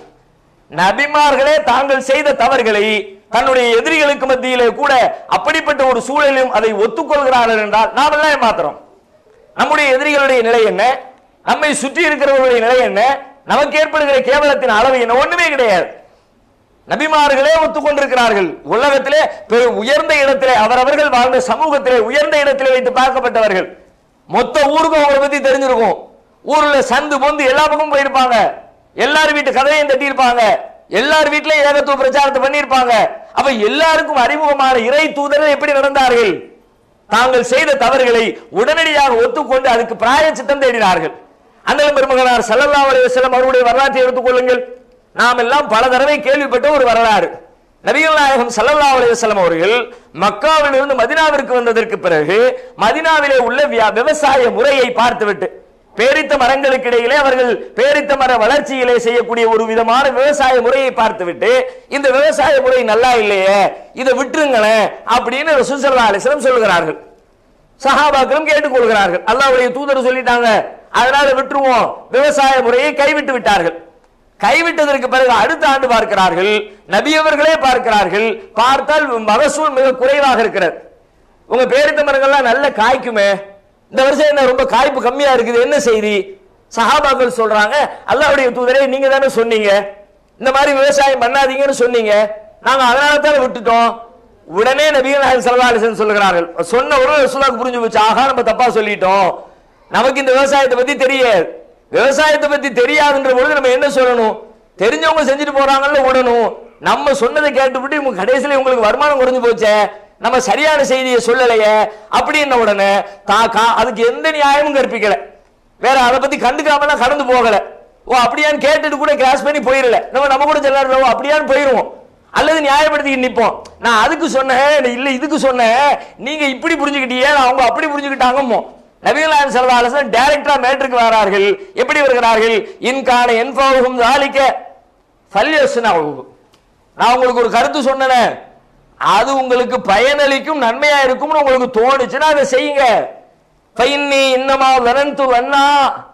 நபிமார்களே தாங்கள் செய்த தவறுகளை தன்னுடைய எதிரிகளுக்கு மத்தியிலே கூட அப்படிப்பட்ட ஒரு சூழலிலும் அதை ஒத்துக்கொள்கிறார்கள் என்றால் நாம் எல்லாம் ஏமாத்துறோம் நம்முடைய எதிரிகளுடைய நிலை என்ன நம்மை சுற்றி இருக்கிறவர்களுடைய நிலை என்ன நமக்கு ஏற்படுகிற கேவலத்தின் அளவு என்ன ஒண்ணுமே கிடையாது நபிமார்களே ஒத்துக்கொண்டிருக்கிறார்கள் உலகத்திலே பெரு உயர்ந்த இடத்திலே அவரவர்கள் வாழ்ந்த சமூகத்திலே உயர்ந்த இடத்திலே வைத்து பார்க்கப்பட்டவர்கள் மொத்த ஊருக்கும் அவங்களை பத்தி தெரிஞ்சிருக்கும் ஊர்ல சந்து பொந்து எல்லா பக்கமும் போயிருப்பாங்க எல்லார் வீட்டு கதையும் தட்டியிருப்பாங்க எல்லார் வீட்லயும் ஏகத்துவ பிரச்சாரத்தை பண்ணியிருப்பாங்க அப்ப எல்லாருக்கும் அறிமுகமான இறை தூதர்கள் எப்படி நடந்தார்கள் தாங்கள் செய்த தவறுகளை உடனடியாக ஒத்துக்கொண்டு அதுக்கு பிராய சித்தம் தேடினார்கள் அண்ணலும் பெருமகனார் ஸல்லல்லாஹு அலைஹி வஸல்லம் அவருடைய வரலாற்றை எடுத்துக்கொள்ளுங்கள் நாம் எல்லாம் பல தடவை கேள்விப்பட்ட ஒரு வரலாறு நபிகள் நாயகம் ஸல்லல்லாஹு அலைஹி வஸல்லம் அவர்கள் மக்காவிலிருந்து மதினாவிற்கு வந்ததற்கு பிறகு மதினாவிலே உள்ள வியா- விவசாய முறையை பார்த்துவிட்டு பேரித்த மரங்களுக்கு இடையிலே அவர்கள் பேரித்த மர வளர்ச்சியிலே செய்யக்கூடிய ஒரு விதமான விவசாய முறையை பார்த்துவிட்டு இந்த விவசாய முறை நல்லா இல்லையே இதை விட்டுருங்களேன் அப்படின்னு ரசூல் ஸல்லல்லாஹு அலைஹி வஸல்லம் சொல்கிறார்கள் சஹாபாக்களும் கேட்டுக்கொள்கிறார்கள் அல்லாஹ்வுடைய தூதர் சொல்லிட்டாங்க அதனால விட்டுருவோம் விவசாய முறையை கைவிட்டு விட்டார்கள் கைவிட்டதற்கு பிறகு அடுத்த ஆண்டு பார்க்கிறார்கள் நபியவர்களே பார்க்கிறார்கள் பார்த்தால் மகசூல் மிக குறைவாக இருக்கிறது உங்க பேரித்த மரங்கள்லாம் நல்ல காய்க்குமே இந்த வருஷம் என்ன ரொம்ப காய்ப்பு கம்மியா இருக்குது என்ன செய்தி சஹாபாக்கள் சொல்றாங்க அல்லாஹ்வுடைய தூதரே நீங்க தானே சொன்னீங்க இந்த மாதிரி விவசாயம் பண்ணாதீங்கன்னு சொன்னீங்க நாங்க அதனால தான் விட்டுட்டோம் உடனே நபிகள் நாயகம் ஸல்லல்லாஹு அலைஹி வஸல்லம் சொல்லுகிறார்கள் சொன்ன உடனே ரசூலுல்லாஹ்க்கு புரிஞ்சு போச்சு ஆகா நம்ம தப்பா சொல்லிட்டோம் நமக்கு இந்த விவசாயத்தை பத்தி தெரியாது விவசாயத்தை பத்தி தெரியாதுன்ற பொழுது நம்ம என்ன சொல்லணும் தெரிஞ்சவங்க செஞ்சுட்டு போறாங்கல்ல விடணும் நம்ம சொன்னதை கேட்டுவிட்டு இவங்க கடைசியில உங்களுக்கு வருமானம் குறைஞ்சு போச்சே நம்ம சரியான செய்தியை சொல்லலையே அப்படின்ன உடனே தாக்கா அதுக்கு எந்த நியாயமும் கற்பிக்கல வேற அதை பத்தி கண்டுக்காமலாம் கடந்து போகல ஓ அப்படியான்னு கேட்டுட்டு கூட கிராஸ் பண்ணி போயிடல நம்ம நம்ம கூட சொல்லாரு ஓ அப்படியான்னு போயிருவோம் அல்லது நியாயப்படுத்தி நிப்போம் நான் அதுக்கு சொன்னேன் இல்ல இதுக்கு சொன்னேன் நீங்க இப்படி புரிஞ்சுக்கிட்டீங்க அவங்க அப்படி புரிஞ்சுக்கிட்டாங்கம்மோ நபிகள் நாயகம் ஸல்லல்லாஹு அலைஹி வஸல்லம் டைரக்டா மேட்டருக்கு வரார்கள் எப்படி வருகிறார்கள் இன்கான என்பவகும் தாலிக்க ஃபல்யஸ்னஹு நான் உங்களுக்கு ஒரு கருத்து சொன்னேனே அது உங்களுக்கு பயனளிக்கும் நன்மையா இருக்கும்னு உங்களுக்கு தோணுச்சுன்னா அதை செய்யுங்க ஃபைன்னி இன்னமா லனந்து வண்ணா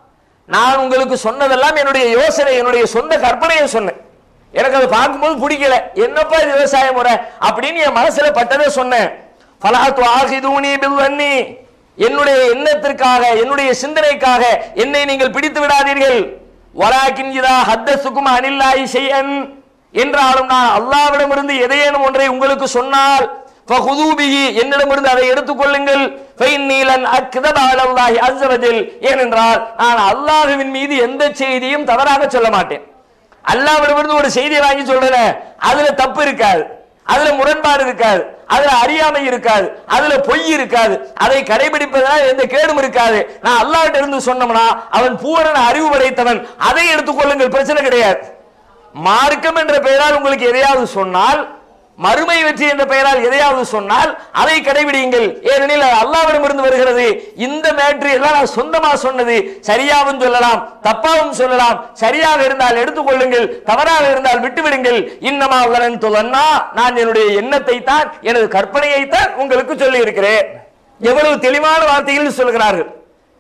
நான் உங்களுக்கு சொன்னதெல்லாம் என்னுடைய யோசனை என்னுடைய சொந்த கற்பனையை சொன்னேன் எனக்கு அதை பார்க்கும்போது பிடிக்கல என்னப்பா இது விவசாய முறை அப்படின்னு என் மனசுல பட்டதை சொன்னேன் ஃபலாத்து ஆகிதூனி பில்வன்னி என்னுடைய எண்ணத்திற்காக என்னுடைய சிந்தனைக்காக என்னை நீங்கள் பிடித்து விடாதீர்கள் வலாக்கின் இதா ஹத்தசுக்கும் அனில்லாய் செய்யன் என்றாலும் நான் அல்லாவிடமிருந்து எதையேனும் ஒன்றை உங்களுக்கு சொன்னால் ஃபஹுதூபிஹி என்னிடமிருந்து அதை எடுத்துக்கொள்ளுங்கள் ஃபைன்னீலன் அக்தப அலல்லாஹி அஸ்ஸவஜல் ஏனென்றால் நான் அல்லாஹ்வின் மீது எந்த செய்தியும் தவறாக சொல்ல மாட்டேன் அல்லாவிடமிருந்து ஒரு செய்தியை வாங்கி சொல்றேன் அதுல தப்பு இருக்காது அதுல முரண்பாடு இருக்காது அதுல அறியாமை இருக்காது அதுல பொய் இருக்காது அதை கடைபிடிப்பதனால் எந்த கேடும் இருக்காது நான் அல்லாஹ்ட்ட இருந்து சொன்னோம்னா அவன் பூரண அறிவு படைத்தவன் அதை எடுத்துக்கொள்ளுங்கள் பிரச்சனை கிடையாது மார்க்கம் என்ற பெயரால் உங்களுக்கு எதையாவது சொன்னால் மறுமை வெற்றி என்ற பெயரால் எதையாவது சொன்னால் அதை கடைபிடியுங்கள் ஏனெனில் அது அல்லாவிடம் இருந்து வருகிறது இந்த மேட்ரு எல்லாம் நான் சொந்தமா சொன்னது சரியாவும் சொல்லலாம் தப்பாவும் சொல்லலாம் சரியாக இருந்தால் எடுத்துக்கொள்ளுங்கள் தவறாக இருந்தால் விட்டுவிடுங்கள் இன்னமா உள்ளனன் துவன்னா நான் என்னுடைய எண்ணத்தை தான் எனது கற்பனையை தான் உங்களுக்கு சொல்லி இருக்கிறேன் எவ்வளவு தெளிவான வார்த்தைகள் சொல்கிறார்கள்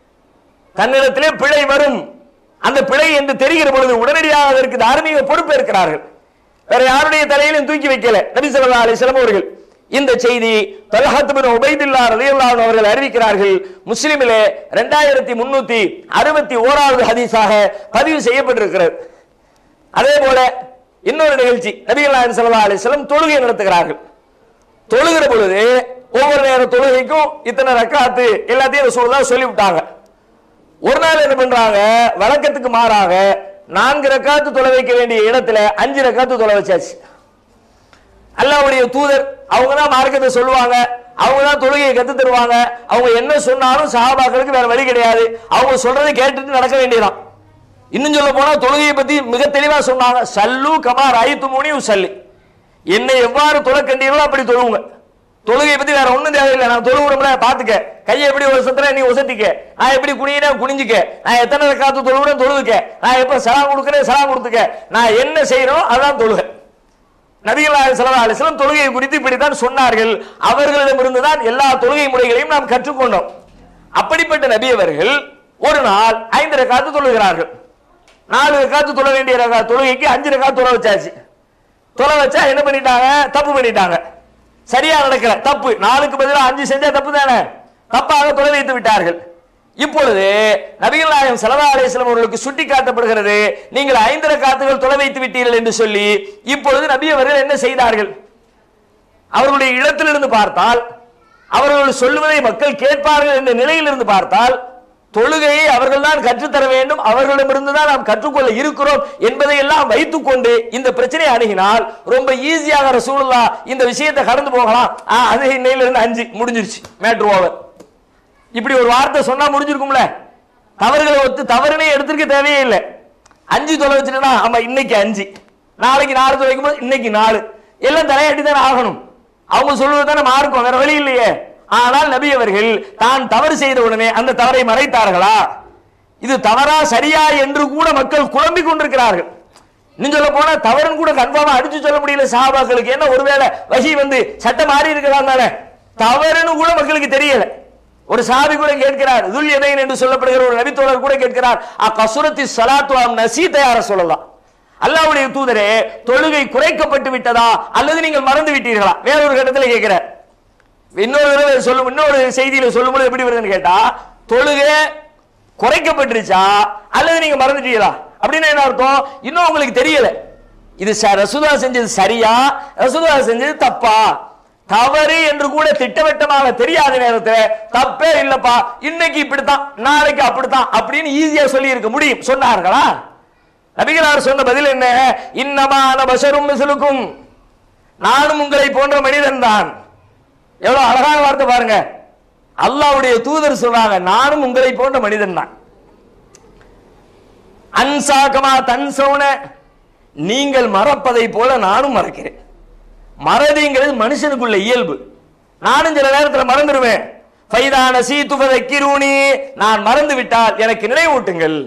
தன்னிடத்திலே பிழை வரும் அந்த பிழை என்று தெரிகிற பொழுது உடனடியாக அதற்கு தார்மீக பொறுப்பு இருக்கிறார்கள் வேற யாருடைய தலையிலும் தூக்கி வைக்கல நபி ஸல்லல்லாஹு அலைஹி வஸல்லம் அவர்கள் இந்த செய்தி தல்ஹத் பின் உபைதுல்லா ரலியல்லாஹு அன்ஹு அவர்கள் அறிவிக்கிறார்கள் முஸ்லிமிலே 2361 முன்னூத்தி அறுபத்தி ஓராவது ஹதீஸாக பதிவு செய்யப்பட்டிருக்கிறது அதே போல இன்னொரு நிகழ்ச்சி நபிகள் நாயகம் ஸல்லல்லாஹு அலைஹி வஸல்லம் தொழுகை நடத்துகிறார்கள் தொழுகிற பொழுது ஒவ்வொரு நேர தொழுகைக்கும் இத்தனை ரக்காத்து எல்லாத்தையும் ரசூலுல்லாஹ் சொல்லி விட்டாங்க ஒரு நாள் என்ன பண்றாங்க வழக்கத்துக்கு மாறாக நான்கு ரக்காத்து தொலை வைக்க வேண்டிய இடத்துல அஞ்சு ரக்காத்து தொலை வச்சாச்சு அல்லாஹ்வுடைய தூதர் அவங்க தான் மார்க்கத்தை சொல்லுவாங்க அவங்க தான் தொழுகையை கத்து தருவாங்க அவங்க என்ன சொன்னாலும் சஹாபாக்களுக்கு வேற வழி கிடையாது அவங்க சொல்றதை கேட்டுட்டு நடக்க வேண்டியதான் இன்னும் சொல்ல போனா தொழுகையை பத்தி மிக தெளிவா சொன்னாங்க சல்லு கமார் ஐத்து மூணி சல்லி என்னை எவ்வாறு தொலை கண்டீர்களோ அப்படி தொழுவுங்க தொழுகையை பத்தி வேற ஒண்ணும் தேவையில்லை நான் தொழுவுறோம்ல பாத்துக்க கையை எப்படி ஒசத்துற நீ ஒசத்திக்க நான் எப்படி குனியிறேன் குனிஞ்சுக்க நான் எத்தனை காத்து தொழுவுறேன் தொழுதுக்க நான் எப்ப சலாம் கொடுக்குறேன் சலாம் கொடுத்துக்க நான் என்ன செய்யறோம் அதான் தொழுகை நபிகள் நாயகம் ஸல்லல்லாஹு அலைஹி வஸல்லம் தொழுகை குறித்து இப்படித்தான் சொன்னார்கள் அவர்களிடமிருந்து தான் எல்லா தொழுகை முறைகளையும் நாம் கற்றுக்கொண்டோம் அப்படிப்பட்ட நபி அவர்கள் ஒரு நாள் ஐந்து ரக்காத்து தொழுகிறார்கள் நாலு ரக்காத்து தொழ வேண்டிய ரகா தொழுகைக்கு அஞ்சு ரக்காத்து தொலை வச்சாச்சு தொலை வச்சா என்ன பண்ணிட்டாங்க தப்பு பண்ணிட்டாங்க சரியா நடக்கல தப்பு நாலுக்கு பதிலா அஞ்சு செஞ்சா தப்பு தானே தப்பாக தொலை வைத்து விட்டார்கள் இப்பொழுது நபிகள் நாயகம் ஸல்லல்லாஹு அலைஹி வஸல்லம் அவர்களுக்கு சுட்டி காட்டப்படுகிறது நீங்கள் ஐந்து ரக்காத்துகள் தொலை வைத்து விட்டீர்கள் என்று சொல்லி இப்பொழுது நபி அவர்கள் என்ன செய்தார்கள் அவர்களுடைய இடத்திலிருந்து பார்த்தால் அவர்கள் சொல்லுவதை மக்கள் கேட்பார்கள் என்ற நிலையிலிருந்து பார்த்தால் தொழுகையை அவர்கள் தான் கற்றுத்தர வேண்டும் அவர்களிடமிருந்து தான் நாம் கற்றுக்கொள்ள இருக்கிறோம் என்பதை எல்லாம் வைத்துக் கொண்டு இந்த பிரச்சனையை அணுகினால் ரொம்ப ஈஸியாக ரசூலுல்லா இந்த விஷயத்தை கடந்து போகலாம் ஆ, அது இன்னையிலிருந்து அஞ்சு முடிஞ்சிருச்சு மேட்ரு ஓவர் இப்படி ஒரு வார்த்தை சொன்னா முடிஞ்சிருக்கும்ல தவறுகளை ஒத்து தவறுனே எடுத்திருக்க தேவையே இல்லை அஞ்சு தொலை வச்சுட்டா ஆமா இன்னைக்கு அஞ்சு நாளைக்கு நாலு தொலைக்கும் போது இன்னைக்கு நாலு எல்லாம் தலையாட்டி தானே ஆகணும் அவங்க சொல்வது தானே மார்க்கம் வேற வழி இல்லையே ஆனால் நபி அவர்கள் தான் தவறு செய்த உடனே அந்த தவறை மறைத்தார்களா இது தவறா சரியா என்று கூட மக்கள் குழம்பிக் கொண்டிருக்கிறார்கள் இன்னும் சொல்ல போனா தவறுன்னு கூட கன்ஃபார்மா அடிச்சு சொல்ல முடியல சஹாபாக்களுக்கு என்ன ஒருவேளை வசி வந்து சட்டம் மாறி இருக்கலாம் தானே தவறுன்னு கூட மக்களுக்கு தெரியல ஒரு சாபி கூட கேட்கிறார் துல் எதைன் என்று சொல்லப்படுகிற ஒரு நபித்தோழர் கூட கேட்கிறார் அ கசுரத்தி சலாத்து அம் நசீத்தை யார சொல்லலாம் அல்லாஹ்வுடைய தூதரே தொழுகை குறைக்கப்பட்டு விட்டதா அல்லது நீங்கள் மறந்து விட்டீர்களா வேறொரு கட்டத்தில் கேட்கிறார் இன்னொரு தடவை சொல்லும் இன்னொரு செய்தியில சொல்லும்போது எப்படி வருதுன்னு கேட்டா தொழுகை குறைக்கப்பட்டுருச்சா அல்லது நீங்க மறந்துட்டீங்களா அப்படின்னு என்ன அர்த்தம் இன்னும் உங்களுக்கு தெரியல இது ச- ரசூலுல்லாஹ் செஞ்சது சரியா ரசூலுல்லாஹ் செஞ்சது தப்பா தவறு என்று கூட திட்டவட்டமாக தெரியாத நேரத்தில் தப்பே இல்லப்பா இன்னைக்கு இப்படித்தான் நாளைக்கு அப்படித்தான் அப்படின்னு ஈஸியா சொல்லி இருக்க முடியும் சொன்னார்களா நபிகளார் சொன்ன பதில் என்ன இன்னமான பஷரும் மிசுலுக்கும் நானும் உங்களை போன்ற மனிதன் தான் எவ்வளவு அழகான வார்த்தை பாருங்க அல்லாஹ்வுடைய தூதர் சொல்றாங்க நானும் உங்களை போன்ற மனிதன் தான் அன்சாகமா தன்சௌன நீங்கள் மறப்பதை போல நானும் மறக்கிறேன் மறதிங்கிறது மனுஷனுக்குள்ள இயல்பு நானும் சில நேரத்தில் மறந்துடுவேன் ஃபைதான சீத்துவதை கிருணி நான் மறந்து விட்டால் எனக்கு நினைவூட்டுங்கள்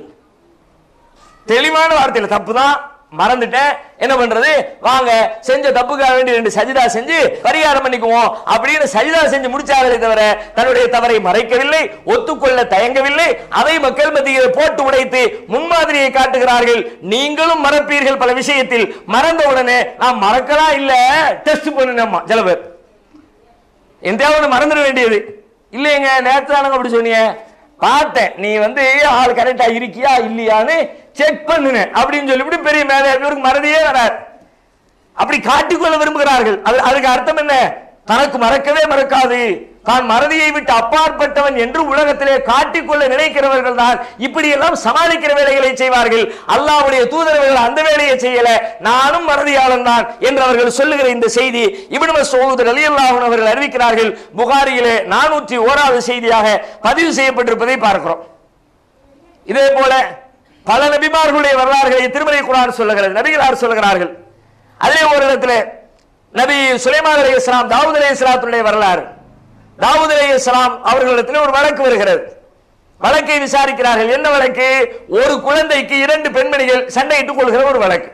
தெளிவான வார்த்தையில தப்பு தான் மறந்துட்டேன் என்ன பண்றது வாங்க செஞ்ச தப்புக்காக வேண்டி ரெண்டு சஜிதா செஞ்சு பரிகாரம் பண்ணிக்குவோம் அப்படின்னு சஜிதா செஞ்சு முடிச்சார்களே தவிர தன்னுடைய தவறை மறைக்கவில்லை ஒத்துக்கொள்ள தயங்கவில்லை அதை மக்கள் மத்தியில் போட்டு உடைத்து முன்மாதிரியை காட்டுகிறார்கள் நீங்களும் மறப்பீர்கள் பல விஷயத்தில் மறந்த உடனே நான் மறக்கலாம் இல்ல டெஸ்ட் பண்ணணுமா சில பேர் எந்தையாவது மறந்துட வேண்டியது இல்லைங்க நேற்று தானங்க அப்படி சொன்னீங்க பார்த்தேன் நீ வந்து ஆள் கரெக்டா இருக்கியா இல்லையான்னு செக் பண்ணுனேன் அப்படின்னு சொல்லிவிட்டு பெரிய மேலே இவருக்கு மறதியே வராது அப்படி காட்டிக்கொள்ள விரும்புகிறார்கள் அது அதுக்கு அர்த்தம் என்ன தனக்கு மறக்கவே மறக்காது தான் மறதியை விட்டு அப்பாற்பட்டவன் என்று உலகத்திலே காட்டிக்கொள்ள நினைக்கிறவர்கள் தான் இப்படி எல்லாம் சமாளிக்கிற வேலைகளை செய்வார்கள் அல்லாஹ்வுடைய தூதரவர்கள் அந்த வேலையை செய்யல நானும் மறதியாளன் தான் என்று அவர்கள் சொல்லுகிற இந்த செய்தி இப்னு மஸ்ஊத் ரலியல்லாஹு அன்ஹு அவர்கள் அறிவிக்கிறார்கள் புகாரியிலே நானூற்றி ஓராவது செய்தியாக பதிவு செய்யப்பட்டிருப்பதை பார்க்கிறோம் இதே போல பல நபிமார்களுடைய வரலாறுகளை திருமலை குரான் சொல்லுகிறது நபிகளார் சொல்லுகிறார்கள் அதிலே ஒரு இடத்துல நபி சுலைமான் அலைஹி இஸ்லாம் தாவூத் அலைஹி இஸ்லாத்துடைய வரலாறு தாவூத் அலைஹி இஸ்லாம் அவர்களிடத்தில் ஒரு வழக்கு வருகிறது வழக்கை விசாரிக்கிறார்கள் என்ன வழக்கு ஒரு குழந்தைக்கு இரண்டு பெண்மணிகள் சண்டையிட்டுக் கொள்கிற ஒரு வழக்கு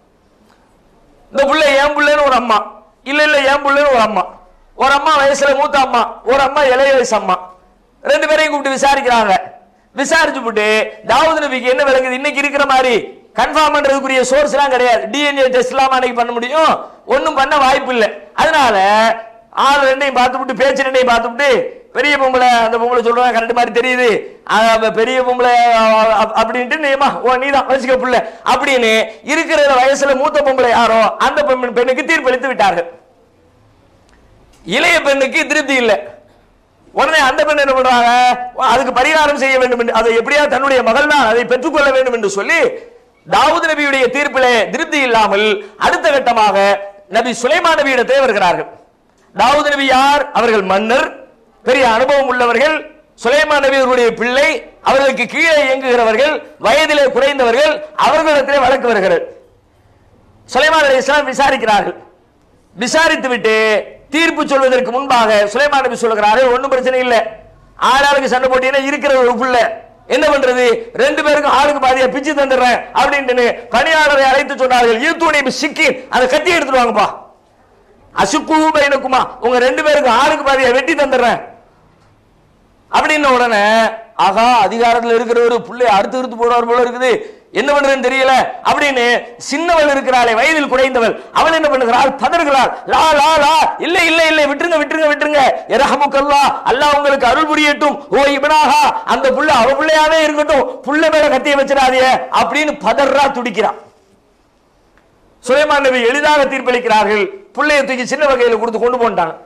இந்த புள்ள என் புள்ளன்னு ஒரு அம்மா இல்ல இல்ல என் புள்ளன்னு ஒரு அம்மா ஒரு அம்மா வயசுல மூத்த அம்மா ஒரு அம்மா இளைய வயசு அம்மா ரெண்டு பேரையும் கூப்பிட்டு விசாரிக்கிறாங்க விசாரிச்சு போட்டு தாவூத் நபிக்கு என்ன விளங்குது இன்னைக்கு இருக்கிற மாதிரி கன்ஃபார்ம் பண்றதுக்குரிய சோர்ஸ் எல்லாம் கிடையாது டிஎன்ஏ டெஸ்ட் எல்லாம் அன்னைக்கு பண்ண முடியும் ஒண்ணும் பண்ண வாய்ப்பு இல்லை அதனால ஆள் ரெண்டையும் பார்த்துவிட்டு பேச்சு ரெண்டையும் பார்த்துவிட்டு பெரிய பொம்பளை அந்த பொம்பளை சொல்றாங்க கரெக்ட் மாதிரி தெரியுது அஹ் அப்ப பெரிய பொம்பளை அஹ் அப்~ அப்படின்ட்டு நீமா ஓ நீதான் வச்சுக்க புள்ள அப்படின்னு இருக்கிற வயசுல மூத்த பொம்பளை யாரோ அந்த பெண் பெண்ணுக்கு தீர்ப்பளித்து விட்டார்கள் இளைய பெண்ணுக்கு திருப்தி இல்லை உடனே அந்த பெண் என்ன பண்றாங்க அதுக்கு பரிகாரம் செய்ய வேண்டும் என்று அதை எப்படியா தன்னுடைய மகள் தான் அதை பெற்றுக்கொள்ள வேண்டும் என்று சொல்லி தாவூத் நபியுடைய தீர்ப்பிலே திருப்தி இல்லாமல் அடுத்த கட்டமாக நபி சுலைமான் நபியிடத்தே வருகிறார்கள் தாவூத் நபி யார் அவர்கள் மன்னர் பெரிய அனுபவம் உள்ளவர்கள் சுலைமான் நபி அவர்களுடைய பிள்ளை அவர்களுக்கு கீழே இயங்குகிறவர்கள் வயதிலே குறைந்தவர்கள் அவர்களிடத்திலே வழக்கு வருகிறது சுலைமான் அலி இஸ்லாம் விசாரிக்கிறார்கள் விசாரித்து விட்டு தீர்ப்பு சொல்வதற்கு முன்பாக சுலைமான் நபி சொல்லுகிறார்கள் ஒண்ணும் பிரச்சனை இல்லை ஆளாளுக்கு சண்டை போட்டீங்கன்னா இருக்கிற ஒரு புள்ள என்ன பண்றது ரெண்டு பேருக்கும் ஆளுக்கு பாதியா பிச்சு தந்துடுறேன் அப்படின்ட்டு பணியாளரை அழைத்து சொன்னார்கள் ஈத்தூணி சிக்கி அதை கட்டி எடுத்துட்டு வாங்கப்பா அசுக்கு பையனுக்குமா உங்க ரெண்டு பேருக்கும் ஆளுக்கு பாதியா வெட்டி தந்துடுறேன் அப்படின்ன உடனே ஆகா அதிகாரத்தில் இருக்கிற ஒரு புள்ளை அறுத்து அறுத்து போடுவார் போல இருக்குது என்ன பண்றதுன்னு தெரியல அப்படின்னு சின்னவள் இருக்கிறாளே வயதில் குறைந்தவள் அவள் என்ன பண்ணுகிறாள் பதறுகிறாள் லா லா லா இல்ல இல்ல இல்ல விட்டுருங்க விட்டுருங்க விட்டுருங்க இரஹமுக்கல்லா அல்லாஹ் உங்களுக்கு அருள் புரியட்டும் ஓ இவனாகா அந்த புள்ள அவ பிள்ளையாவே இருக்கட்டும் புள்ள மேல கத்திய வச்சிடாதே அப்படின்னு பதறா துடிக்கிறான் சுலைமான் நபி எளிதாக தீர்ப்பளிக்கிறார்கள் புள்ளைய தூக்கி சின்ன வகையில கொடுத்து கொண்டு போன்ட்டாங்க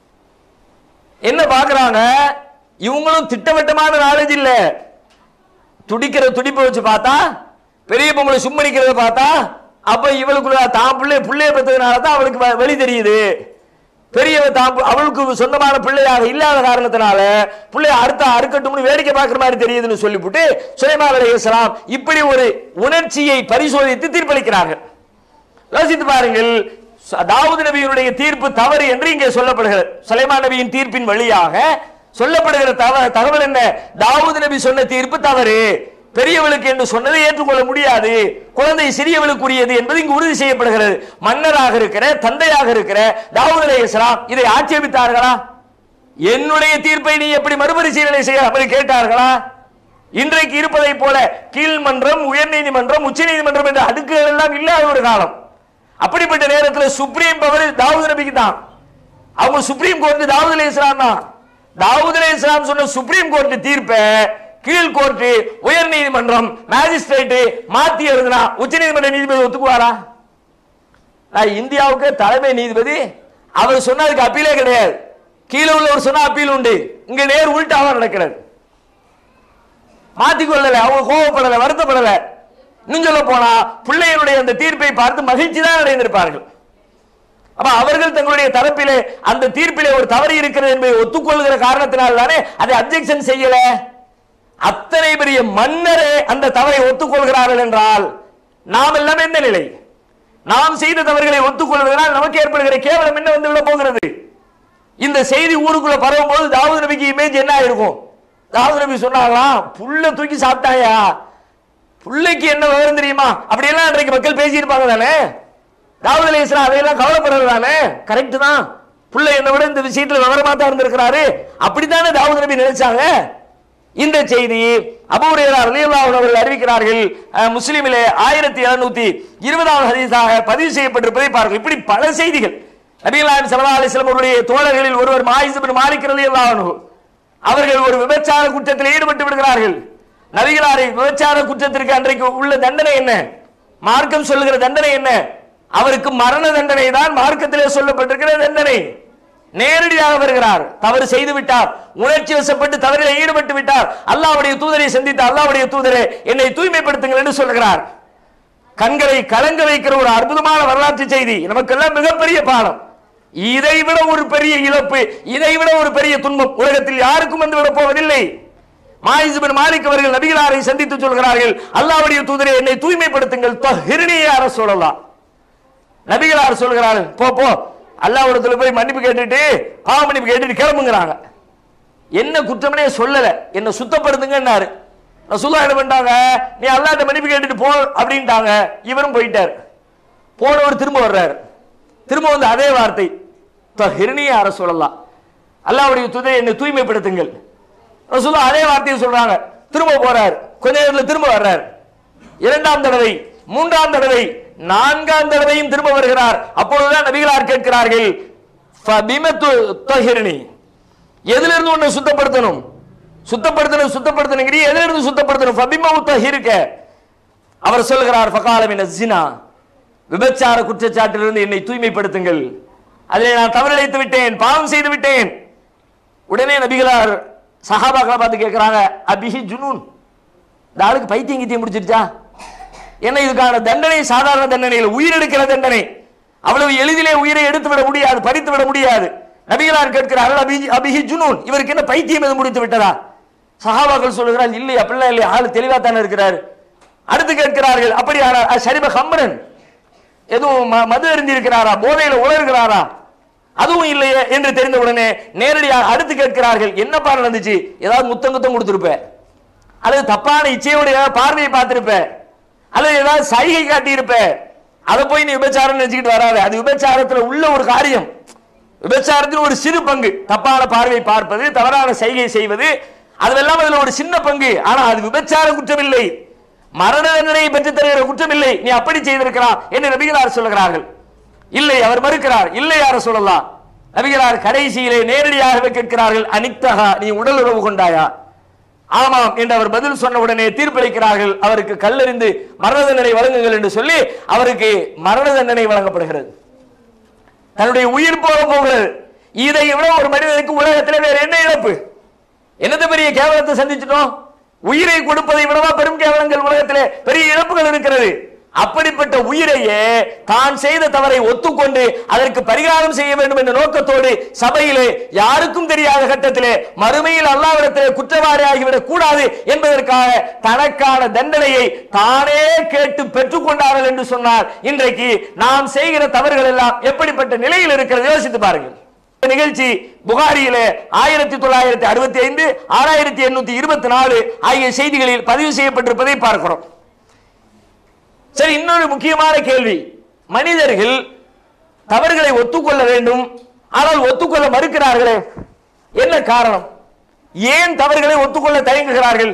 என்ன பாக்குறாங்க இவங்களும் திட்டவட்டமான நாலேஜ் இல்ல துடிக்கிற துடிப்பை வச்சு பார்த்தா பெரிய பொம்பளை சும்மரிக்கிறத பார்த்தா அப்ப இவளுக்குள்ள தான் பிள்ளை பிள்ளைய பெற்றதுனால தான் அவளுக்கு வ- வெளி தெரியுது பெரியவ தான் பு- அவளுக்கு சொந்தமான பிள்ளையாக இல்லாத காரணத்தினால பிள்ளைய அறுத்தா அறுக்கட்டும்னு வேடிக்கை பார்க்குற மாதிரி தெரியுதுன்னு சொல்லிவிட்டு சுலைமான் அலைஹிஸ்ஸலாம் இப்படி ஒரு உணர்ச்சியை பரிசோதித்து தீர்ப்பளிக்கிறார்கள் யோசித்து பாருங்கள் ச- தாவூது நபியினுடைய தீர்ப்பு தவறு என்று இங்கே சொல்லப்படுகிறது சுலைமான் நபியின் தீர்ப்பின் வழியாக சொல்லப்படுகிற தவ- தகவல் என்ன தாவூது நபி சொன்ன தீர்ப்பு தவறு பெரியவளுக்கு என்று சொன்னதை ஏற்றுக்கொள்ள முடியாது குழந்தை சிறியவளுக்குரியது என்பது இங்கு உறுதி செய்யப்படுகிறது மன்னராக இருக்கிற தந்தையாக இருக்கிற தாவூத் அலைஹிஸ்ஸலாம் இதை ஆட்சேபித்தார்களா என்னுடைய தீர்ப்பை நீ எப்படி மறுபரிசீலனை செய்ய அப்படி கேட்டார்களா இன்றைக்கு இருப்பதை போல கீழ்மன்றம் உயர்நீதிமன்றம் உச்சநீதிமன்றம் என்ற அடுக்குகள் எல்லாம் இல்லாத ஒரு காலம் அப்படிப்பட்ட நேரத்தில் சுப்ரீம் பவர் தாவூத் நபிக்கு தான் அவங்க சுப்ரீம் கோர்ட் தாவூத் அலி இஸ்லாம் தான் தாவூத் அலி இஸ்லாம் சொன்ன சுப்ரீம் கோர்ட் தீர்ப்பை கீழ் கோர்ட் உயர் நீதிமன்றம் மேஜிஸ்ட்ரேட் மாத்தி எழுதுனா உச்ச நீதிமன்ற நீதிபதி ஒத்துக்குவாரா நான் இந்தியாவுக்கு தலைமை நீதிபதி அவர் சொன்னதுக்கு அப்பீலே கிடையாது கீழே உள்ளவர் சொன்னா அப்பீல் உண்டு இங்க நேர் உள்டாவா நடக்கிறது மாத்திக்கொள்ளல அவங்க கோவப்படல வருத்தப்படல இன்னும் சொல்ல போனா பிள்ளைகளுடைய அந்த தீர்ப்பை பார்த்து மகிழ்ச்சி தான் அடைந்திருப்பார்கள் அப்ப அவர்கள் தங்களுடைய தரப்பிலே அந்த தீர்ப்பிலே ஒரு தவறு இருக்கிறது என்பதை ஒத்துக்கொள்கிற காரணத்தினால் தானே அதை அப்ஜெக்ஷன் செய்யல அத்தனை பெரிய மன்னரே அந்த தவறை ஒத்துக்கொள்கிறார்கள் என்றால் நாம் எல்லாம் எந்த நிலை நாம் செய்த தவறுகளை ஒத்துக்கொள்வதனால் நமக்கு ஏற்படுகிற கேவலம் என்ன வந்து விட போகிறது இந்த செய்தி ஊருக்குள்ள பரவும் போது தாவூத் நபிக்கு இமேஜ் என்ன ஆயிருக்கும் தாவூத் நபி சொன்னாங்களாம் புல்ல தூக்கி சாப்பிட்டாயா புள்ளைக்கு என்ன விவரம் தெரியுமா அப்படியெல்லாம் அன்றைக்கு மக்கள் பேசியிருப்பாங்க தானே தாவூத் அலி இஸ்லாம் அதையெல்லாம் கவலைப்படுறது தானே கரெக்ட் தான் புள்ள என்னை விட இந்த விஷயத்துல விவரமா தான் இருந்திருக்கிறாரு அப்படித்தானே தாவூத் நபி நினைச்சாங்க இந்த செய்தி அபூரேரா ரலியல்லாஹு அன்ஹு அவர்கள் அறிவிக்கிறார்கள் அஹ், முஸ்லிமிலே ஆயிரத்தி எழுநூத்தி இருபதாவது ஹதீஸாக பதிவு செய்யப்பட்டிருப்பதை பாருங்கள் இப்படி பல செய்திகள் நபிகளாம் ஸல்லல்லாஹு அலைஹி வஸல்லம் அவருடைய தோழர்களில் ஒருவர் மாயிஸ் பின் மாலிக் ரலியல்லாஹு அன்ஹு அவர்கள் ஒரு விபச்சார குற்றத்தில் ஈடுபட்டு விடுகிறார்கள் நபிகளாரை விபச்சார குற்றத்திற்கு அன்றைக்கு உள்ள தண்டனை என்ன மார்க்கம் சொல்லுகிற தண்டனை என்ன அவருக்கு மரண தண்டனை தான் மார்க்கத்திலே சொல்லப்பட்டிருக்கிற தண்டனை நேரடியாக வருகிறார் தவறு செய்து விட்டார் உணர்ச்சி வசப்பட்டு தவறில் ஈடுபட்டு விட்டார் அல்லாஹ்வுடைய தூதரை சந்தித்த அல்லாஹ்வுடைய தூதரே என்னை தூய்மைப்படுத்துங்கள் என்று சொல்கிறார் கண்களை கலங்க வைக்கிற ஒரு அற்புதமான வரலாற்று செய்தி நமக்கெல்லாம் மிகப்பெரிய பாடம் இதை விட ஒரு பெரிய இழப்பு இதை விட ஒரு பெரிய துன்பம் உலகத்தில் யாருக்கும் வந்து விட போவதில்லை மாயிஸ் பின் மாலிக் அவர்கள் நபிகளாரை சந்தித்து சொல்கிறார்கள் அல்லாஹ்வுடைய தூதரே என்னை தூய்மைப்படுத்துங்கள் தஹிர்னியே அரசு சொல்லலாம் நபிகளார் சொல்கிறார்கள் போ போ அல்லாஹ்விடத்துல போய் மன்னிப்பு கேட்டுட்டு பாவ மன்னிப்பு கேட்டுட்டு கிளம்புங்கிறாங்க என்ன குற்றம்னே சொல்லல என்ன சுத்தப்படுத்துங்கன்னாரு ரசூலுல்லாஹ் என்ன பண்ணிட்டாங்க நீ அல்லாஹ்ட்ட மன்னிப்பு கேட்டுட்டு போ அப்படின்ட்டாங்க இவரும் போயிட்டார் போனவர் திரும்ப வர்றாரு திரும்ப வந்து அதே வார்த்தை தஹிர்னியே அரசு சொல்லலாம் அல்லாஹ்வுடைய தூதரை என்னை தூய்மைப்படுத்துங்கள் ரசூலுல்லாஹ் அதே வார்த்தையை சொல்றாங்க திரும்ப போறார் கொஞ்ச நேரத்துல திரும்ப வர்றார் இரண்டாம் தடவை மூன்றாம் தடவை நான்காம் தடவையும் திரும்ப வருகிறார் அப்பொழுதுதான் நபிகளார் கேட்கிறார்கள் "ஃபபிம து- துஹிர்னி?" எதுல இருந்து உன்னை சுத்தப்படுத்தணும் சுத்தப்படுத்தணும் சுத்தப்படுத்தணுங்கிறீ எதுல இருந்து சுத்தப்படுத்தணும் ஃபபிம துஹிருக்க அவர் சொல்கிறார் ஃபகாலமின ஜினா விபச்சார குற்றச்சாட்டிலிருந்து என்னை தூய்மைப்படுத்துங்கள் அதிலே நான் தவறிழைத்து விட்டேன் பாவம் செய்து விட்டேன் உடனே நபிகளார் சஹாபாக்களை பார்த்து கேட்கிறாங்க அபிஹி ஜுனூன் இந்த ஆளுக்கு பைத்தியம் கீத்தியம் முடிச்சிருச்சா என்ன இதுக்கான தண்டனை சாதாரண தண்டனை இல்லை உயிர் எடுக்கிற தண்டனை அவ்வளவு எளிதிலே உயிரை எடுத்து விட முடியாது பறித்து விட முடியாது நபிகளார் கேட்கிறார்கள் அபிஹி அபிஹி ஜுனூன் இவருக்கு என்ன பைத்தியம் எதுவும் முடித்து விட்டதா சஹாபாக்கள் சொல்லுகிறார் இல்லை அப்படிலாம் இல்லை ஆளு தெளிவா தானே இருக்கிறார் அடுத்து கேட்கிறார்கள் அப்படியானால் ஷரிப ஹம்ரன் எதுவும் ம- மது அருந்தி இருக்கிறாரா போதையில உலர்கிறாரா அதுவும் இல்லையே என்று தெரிந்த உடனே நேரடியாக அடுத்து கேட்கிறார்கள் என்னப்பா நடந்துச்சு ஏதாவது முத்தம் குத்தம் கொடுத்திருப்ப அல்லது தப்பான இச்சையோடைய பார்வையை பார்த்திருப்ப அல்லது ஏதாவது சைகை காட்டியிருப்ப அதை போய் நீ விபச்சாரம் நினைச்சுக்கிட்டு வராத அது விபச்சாரத்துல உள்ள ஒரு காரியம் விபச்சாரத்தில் ஒரு சிறு பங்கு தப்பான பார்வை பார்ப்பது தவறான சைகை செய்வது அதுவெல்லாம் அதுல ஒரு சின்ன பங்கு ஆனா அது விபச்சார குற்றம் இல்லை மரண தண்டனையை பெற்று தருகிற குற்றம் இல்லை நீ அப்படி செய்திருக்கலாம் என்று நபிகளார் சொல்லுகிறார்கள் இல்லை அவர் மறுக்கிறார் இல்லை யார சொல்லலாம் நபிகளார் கடைசியிலே நேரடியாகவே கேட்கிறார்கள் அனித்தகா நீ உடல் உறவு கொண்டாயா ஆமாம் என்று அவர் பதில் சொன்ன உடனே தீர்ப்பளிக்கிறார்கள் அவருக்கு கல்லறிந்து மரண தண்டனை வழங்குங்கள் என்று சொல்லி அவருக்கு மரண தண்டனை வழங்கப்படுகிறது தன்னுடைய உயிர் போக போகிறது இதை விட ஒரு மனிதனுக்கு உலகத்தில் வேற என்ன இழப்பு என்னது பெரிய கேவலத்தை சந்திச்சிட்டோம் உயிரை கொடுப்பதை விடவா பெரும் கேவலங்கள் உலகத்திலே பெரிய இழப்புகள் இருக்கிறது அப்படிப்பட்ட உயிரையே தான் செய்த தவறை ஒத்துக்கொண்டு அதற்கு பரிகாரம் செய்ய வேண்டும் என்ற நோக்கத்தோடு சபையிலே யாருக்கும் தெரியாத கட்டத்திலே மறுமையில் அல்லாவிடத்திலே குற்றவாளியாகிவிடக் கூடாது என்பதற்காக தனக்கான தண்டனையை தானே கேட்டு பெற்றுக்கொண்டார்கள் என்று சொன்னார் இன்றைக்கு நாம் செய்கிற தவறுகள் எல்லாம் எப்படிப்பட்ட நிலையில் இருக்கிறது யோசித்து பாருங்கள் இந்த நிகழ்ச்சி புகாரியிலே ஆயிரத்தி தொள்ளாயிரத்தி அறுபத்தி ஐந்து ஆறாயிரத்தி எண்ணூத்தி இருபத்தி நாலு ஆகிய செய்திகளில் பதிவு செய்யப்பட்டிருப்பதை பார்க்கிறோம் சரி இன்னொரு முக்கியமான கேள்வி மனிதர்கள் தவறுகளை ஒத்துக்கொள்ள வேண்டும் ஆனால் ஒத்துக்கொள்ள மறுக்கிறார்களே என்ன காரணம் ஏன் தவறுகளை ஒத்துக்கொள்ள தயங்குகிறார்கள்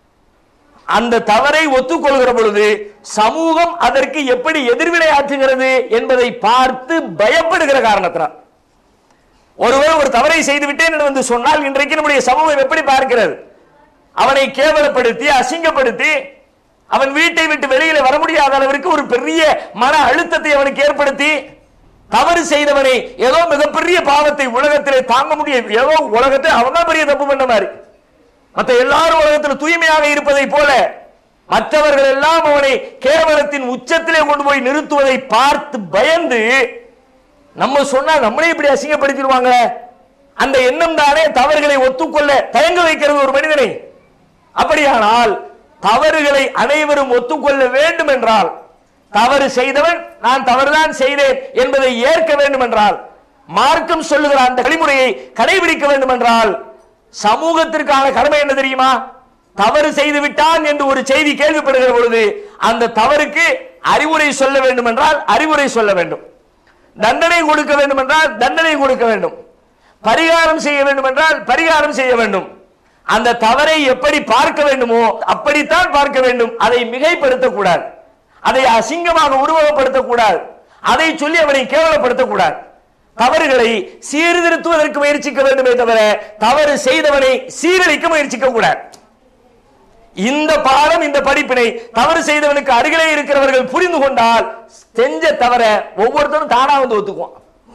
அந்த தவறை ஒத்துக்கொள்கிற பொழுது சமூகம் அதற்கு எப்படி எதிர்வினை ஆற்றுகிறது என்பதை பார்த்து பயப்படுகிற காரணத்தினால் ஒருவர் ஒரு தவறை செய்து விட்டேன் என்று வந்து சொன்னால் இன்றைக்கு நம்முடைய சமூகம் எப்படி பார்க்கிறது அவனை கேவலப்படுத்தி அசிங்கப்படுத்தி அவன் வீட்டை விட்டு வெளியில வர முடியாத அளவிற்கு ஒரு பெரிய மன அழுத்தத்தை அவனுக்கு ஏற்படுத்தி தவறு செய்தவனை ஏதோ மிகப்பெரிய பாவத்தை உலகத்திலே தாங்க முடியும் ஏதோ உலகத்தை அவன் தான் பெரிய தப்பு பண்ண மாதிரி மற்ற எல்லாரும் உலகத்தில் தூய்மையாக இருப்பதை போல மற்றவர்கள் எல்லாம் அவனை கேவலத்தின் உச்சத்திலே கொண்டு போய் நிறுத்துவதை பார்த்து பயந்து நம்ம சொன்னா நம்மளே இப்படி அசிங்கப்படுத்திடுவாங்க அந்த எண்ணம் தானே தவறுகளை ஒத்துக்கொள்ள தயங்க வைக்கிறது ஒரு மனிதனை அப்படியானால் தவறுகளை அனைவரும் ஒத்துக்கொள்ள வேண்டும் என்றால் தவறு செய்தவன் நான் தவறுதான் செய்தேன் என்பதை ஏற்க வேண்டும் என்றால் மார்க்கம் சொல்லுகிற அந்த வழிமுறையை கடைபிடிக்க வேண்டும் என்றால் சமூகத்திற்கான கடமை என்ன தெரியுமா தவறு செய்து விட்டான் என்று ஒரு செய்தி கேள்விப்படுகிற பொழுது அந்த தவறுக்கு அறிவுரை சொல்ல வேண்டும் என்றால் அறிவுரை சொல்ல வேண்டும் தண்டனை கொடுக்க வேண்டும் என்றால் தண்டனை கொடுக்க வேண்டும் பரிகாரம் செய்ய வேண்டும் என்றால் பரிகாரம் செய்ய வேண்டும் அந்த தவறை எப்படி பார்க்க வேண்டுமோ அப்படித்தான் பார்க்க வேண்டும் அதை மிகைப்படுத்தக்கூடாது அதை அசிங்கமாக உருவகப்படுத்தக்கூடாது அதை சொல்லி அவனை கேவலப்படுத்தக்கூடாது தவறுகளை சீர்திருத்துவதற்கு முயற்சிக்க வேண்டுமே தவிர தவறு செய்தவனை சீரழிக்க முயற்சிக்க கூடாது இந்த பாடம் இந்த படிப்பினை தவறு செய்தவனுக்கு அருகிலே இருக்கிறவர்கள் புரிந்து கொண்டால் செஞ்ச தவற ஒவ்வொருத்தரும் தானா வந்து ஒத்துக்குவான்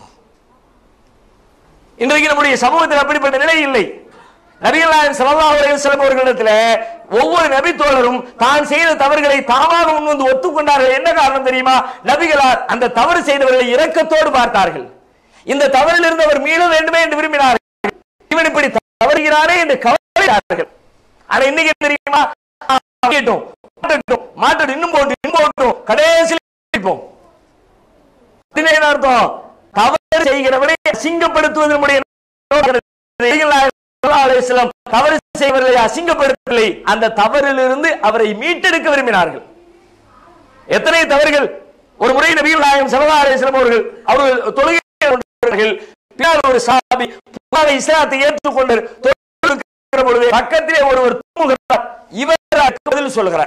இன்றைக்கு நம்முடைய சமூகத்தில் அப்படிப்பட்ட நிலை இல்லை நபிகள் நாயகம் ஸல்லல்லாஹு அலைஹி வஸல்லம் அவர்களிடத்துல ஒவ்வொரு நபி தோழரும் தான் செய்த தவறுகளை தாமாக முன் வந்து ஒத்துக்கொண்டார்கள் என்ன காரணம் தெரியுமா நபிகளார் அந்த தவறு செய்தவர்களை இரக்கத்தோடு பார்த்தார்கள் இந்த தவறில் இருந்து அவர் மீள வேண்டுமே என்று விரும்பினார்கள் இவன் இப்படி தவறுகிறாரே என்று கவலைப்பட்டார்கள் ஆனா இன்னைக்கு என்ன தெரியுமா ஆ, மாட்டட்டும், மாட்டட்டும், மாட்டட்டும், இன்னும் போட்டு இன்னும் போட்டும் கடைசியில் இருப்போம். இதுல என்ன அர்த்தம் தவறு செய்கிறவனை அசிங்கப்படுத்துவது நம்முடைய நோக்கம். நபிகள் நாயகம் ஸல்லல்லாஹு அலைஹி வஸல்லம் தவறு செய்வதை அசிங்கப்படுத்தவில்லை அந்த தவறிலிருந்து அவரை மீட்டெடுக்க விரும்பினார்கள் எத்தனை தவறுகள் ஒரு முறை நபிகள் நாயகம் ஸல்லல்லாஹு அலைஹி வஸல்லம் அவர்கள் அவர்கள் தொழுகை கொண்டிருந்தார்கள் பின்னால் ஒரு சாபி புகாரை இஸ்லாத்தை ஏற்றுக்கொண்டு தொழுகிற பொழுது பக்கத்திலே ஒருவர் தூங்குகிறார் இவர் அதற்கு பதில் சொல்கிறார்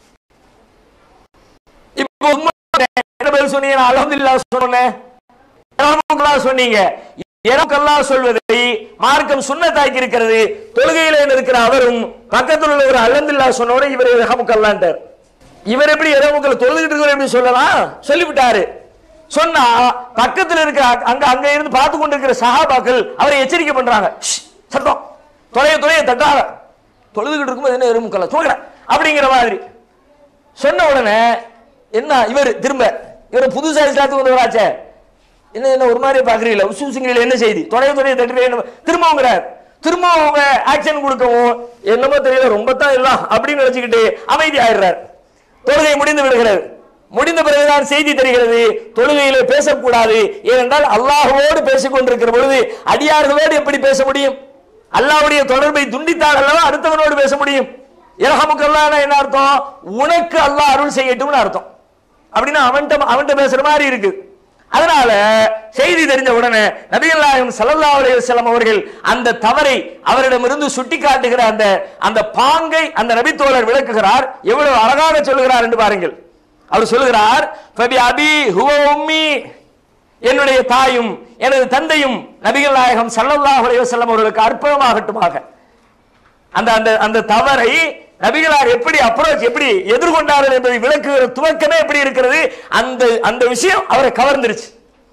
இப்போ உண்மை என்ன பதில் சொன்னீங்க நான் அல்ஹம்துலில்லாஹ் சொன்னேன் இரவுக்கெல்லாம் சொன்னீங்க இரவுக்கெல்லாம் சொல்வதை மார்க்கம் சுண்ணத்தாக்கி இருக்கிறது தொழுகையில இருக்கிற அவரும் பக்கத்தில் உள்ள ஒரு அலந்தில்லா சொன்னவரை இவர் இரவுக்கல்லான்ட்டார் இவர் எப்படி இரவுக்கள் தொழுதுகிட்டு இருக்கிற எப்படி சொல்லலாம் சொல்லிவிட்டாரு சொன்னா பக்கத்தில் இருக்கிற அ- அங்க அங்க இருந்து பார்த்து கொண்டிருக்கிற சஹாபாக்கள் அவரை எச்சரிக்கை பண்றாங்க "ஷ், சத்தம் தொலைய தொலைய தட்டாத தொழுதுகிட்டு இருக்கும்போது என்ன எறும்புக்கல்ல தூங்குற அப்படிங்கிற மாதிரி சொன்ன உடனே என்ன இவர் திரும்ப இவர் புதுசா இஸ்லாத்துக்கு வந்தவராச்சே என்ன என்ன ஒரு மாதிரி பாக்குறீங்களா உசு உசுங்கிறீங்களா என்ன செய்தி தொடைய தொடைய தட்டுறீங்க திரும்பவுங்கிறார் திரும்ப அவங்க ஆக்ஷன் கொடுக்கவும் என்னமோ தெரியல ரொம்ப தான் இல்ல அப்படின்னு நினைச்சுக்கிட்டு அமைதி ஆயிடுறார் தொழுகை முடிந்து விடுகிறது முடிந்த பிறகுதான் செய்தி தெரிகிறது தொழுகையிலே பேசக்கூடாது ஏனென்றால் அல்லாஹ்வோடு பேசிக் கொண்டிருக்கிற பொழுது அடியார்களோடு எப்படி பேச முடியும் அல்லாஹ்வுடைய தொடர்பை துண்டித்தால் அல்லவா அடுத்தவனோடு பேச முடியும் இரஹமுக்கல்லான என்ன அர்த்தம் உனக்கு அல்லாஹ் அருள் செய்யட்டும்னு அர்த்தம் அப்படின்னா அவன்கிட்ட அவன்கிட்ட பேசுற மாதிரி இருக்கு அதனால செய்தி தெரிஞ்ச உடனே நபிகள் நாயகம் ஸல்லல்லாஹு அலைஹி வஸல்லம் அவர்கள் அந்த தவறை அவரிடமிருந்து சுட்டி காட்டுகிற அந்த அந்த பாங்கை அந்த நபித்தோழர் விளக்குகிறார் எவ்வளவு அழகாக சொல்லுகிறார் என்று பாருங்கள் அவர் சொல்லுகிறார் ஃபபி அபி ஹுவ உம்மி என்னுடைய தாயும் எனது தந்தையும் நபிகள் நாயகம் ஸல்லல்லாஹு அலைஹி வஸல்லம் அவர்களுக்கு அற்புதமாகட்டுமாக அந்த அந்த அந்த தவறை நபிகளார் எப்படி அப்ரோச் எப்படி எதிர்கொண்டார்கள் என்பதை விளக்குகிற துவக்கமே எப்படி இருக்கிறது அந்த அந்த விஷயம் அவரை கவர்ந்துருச்சு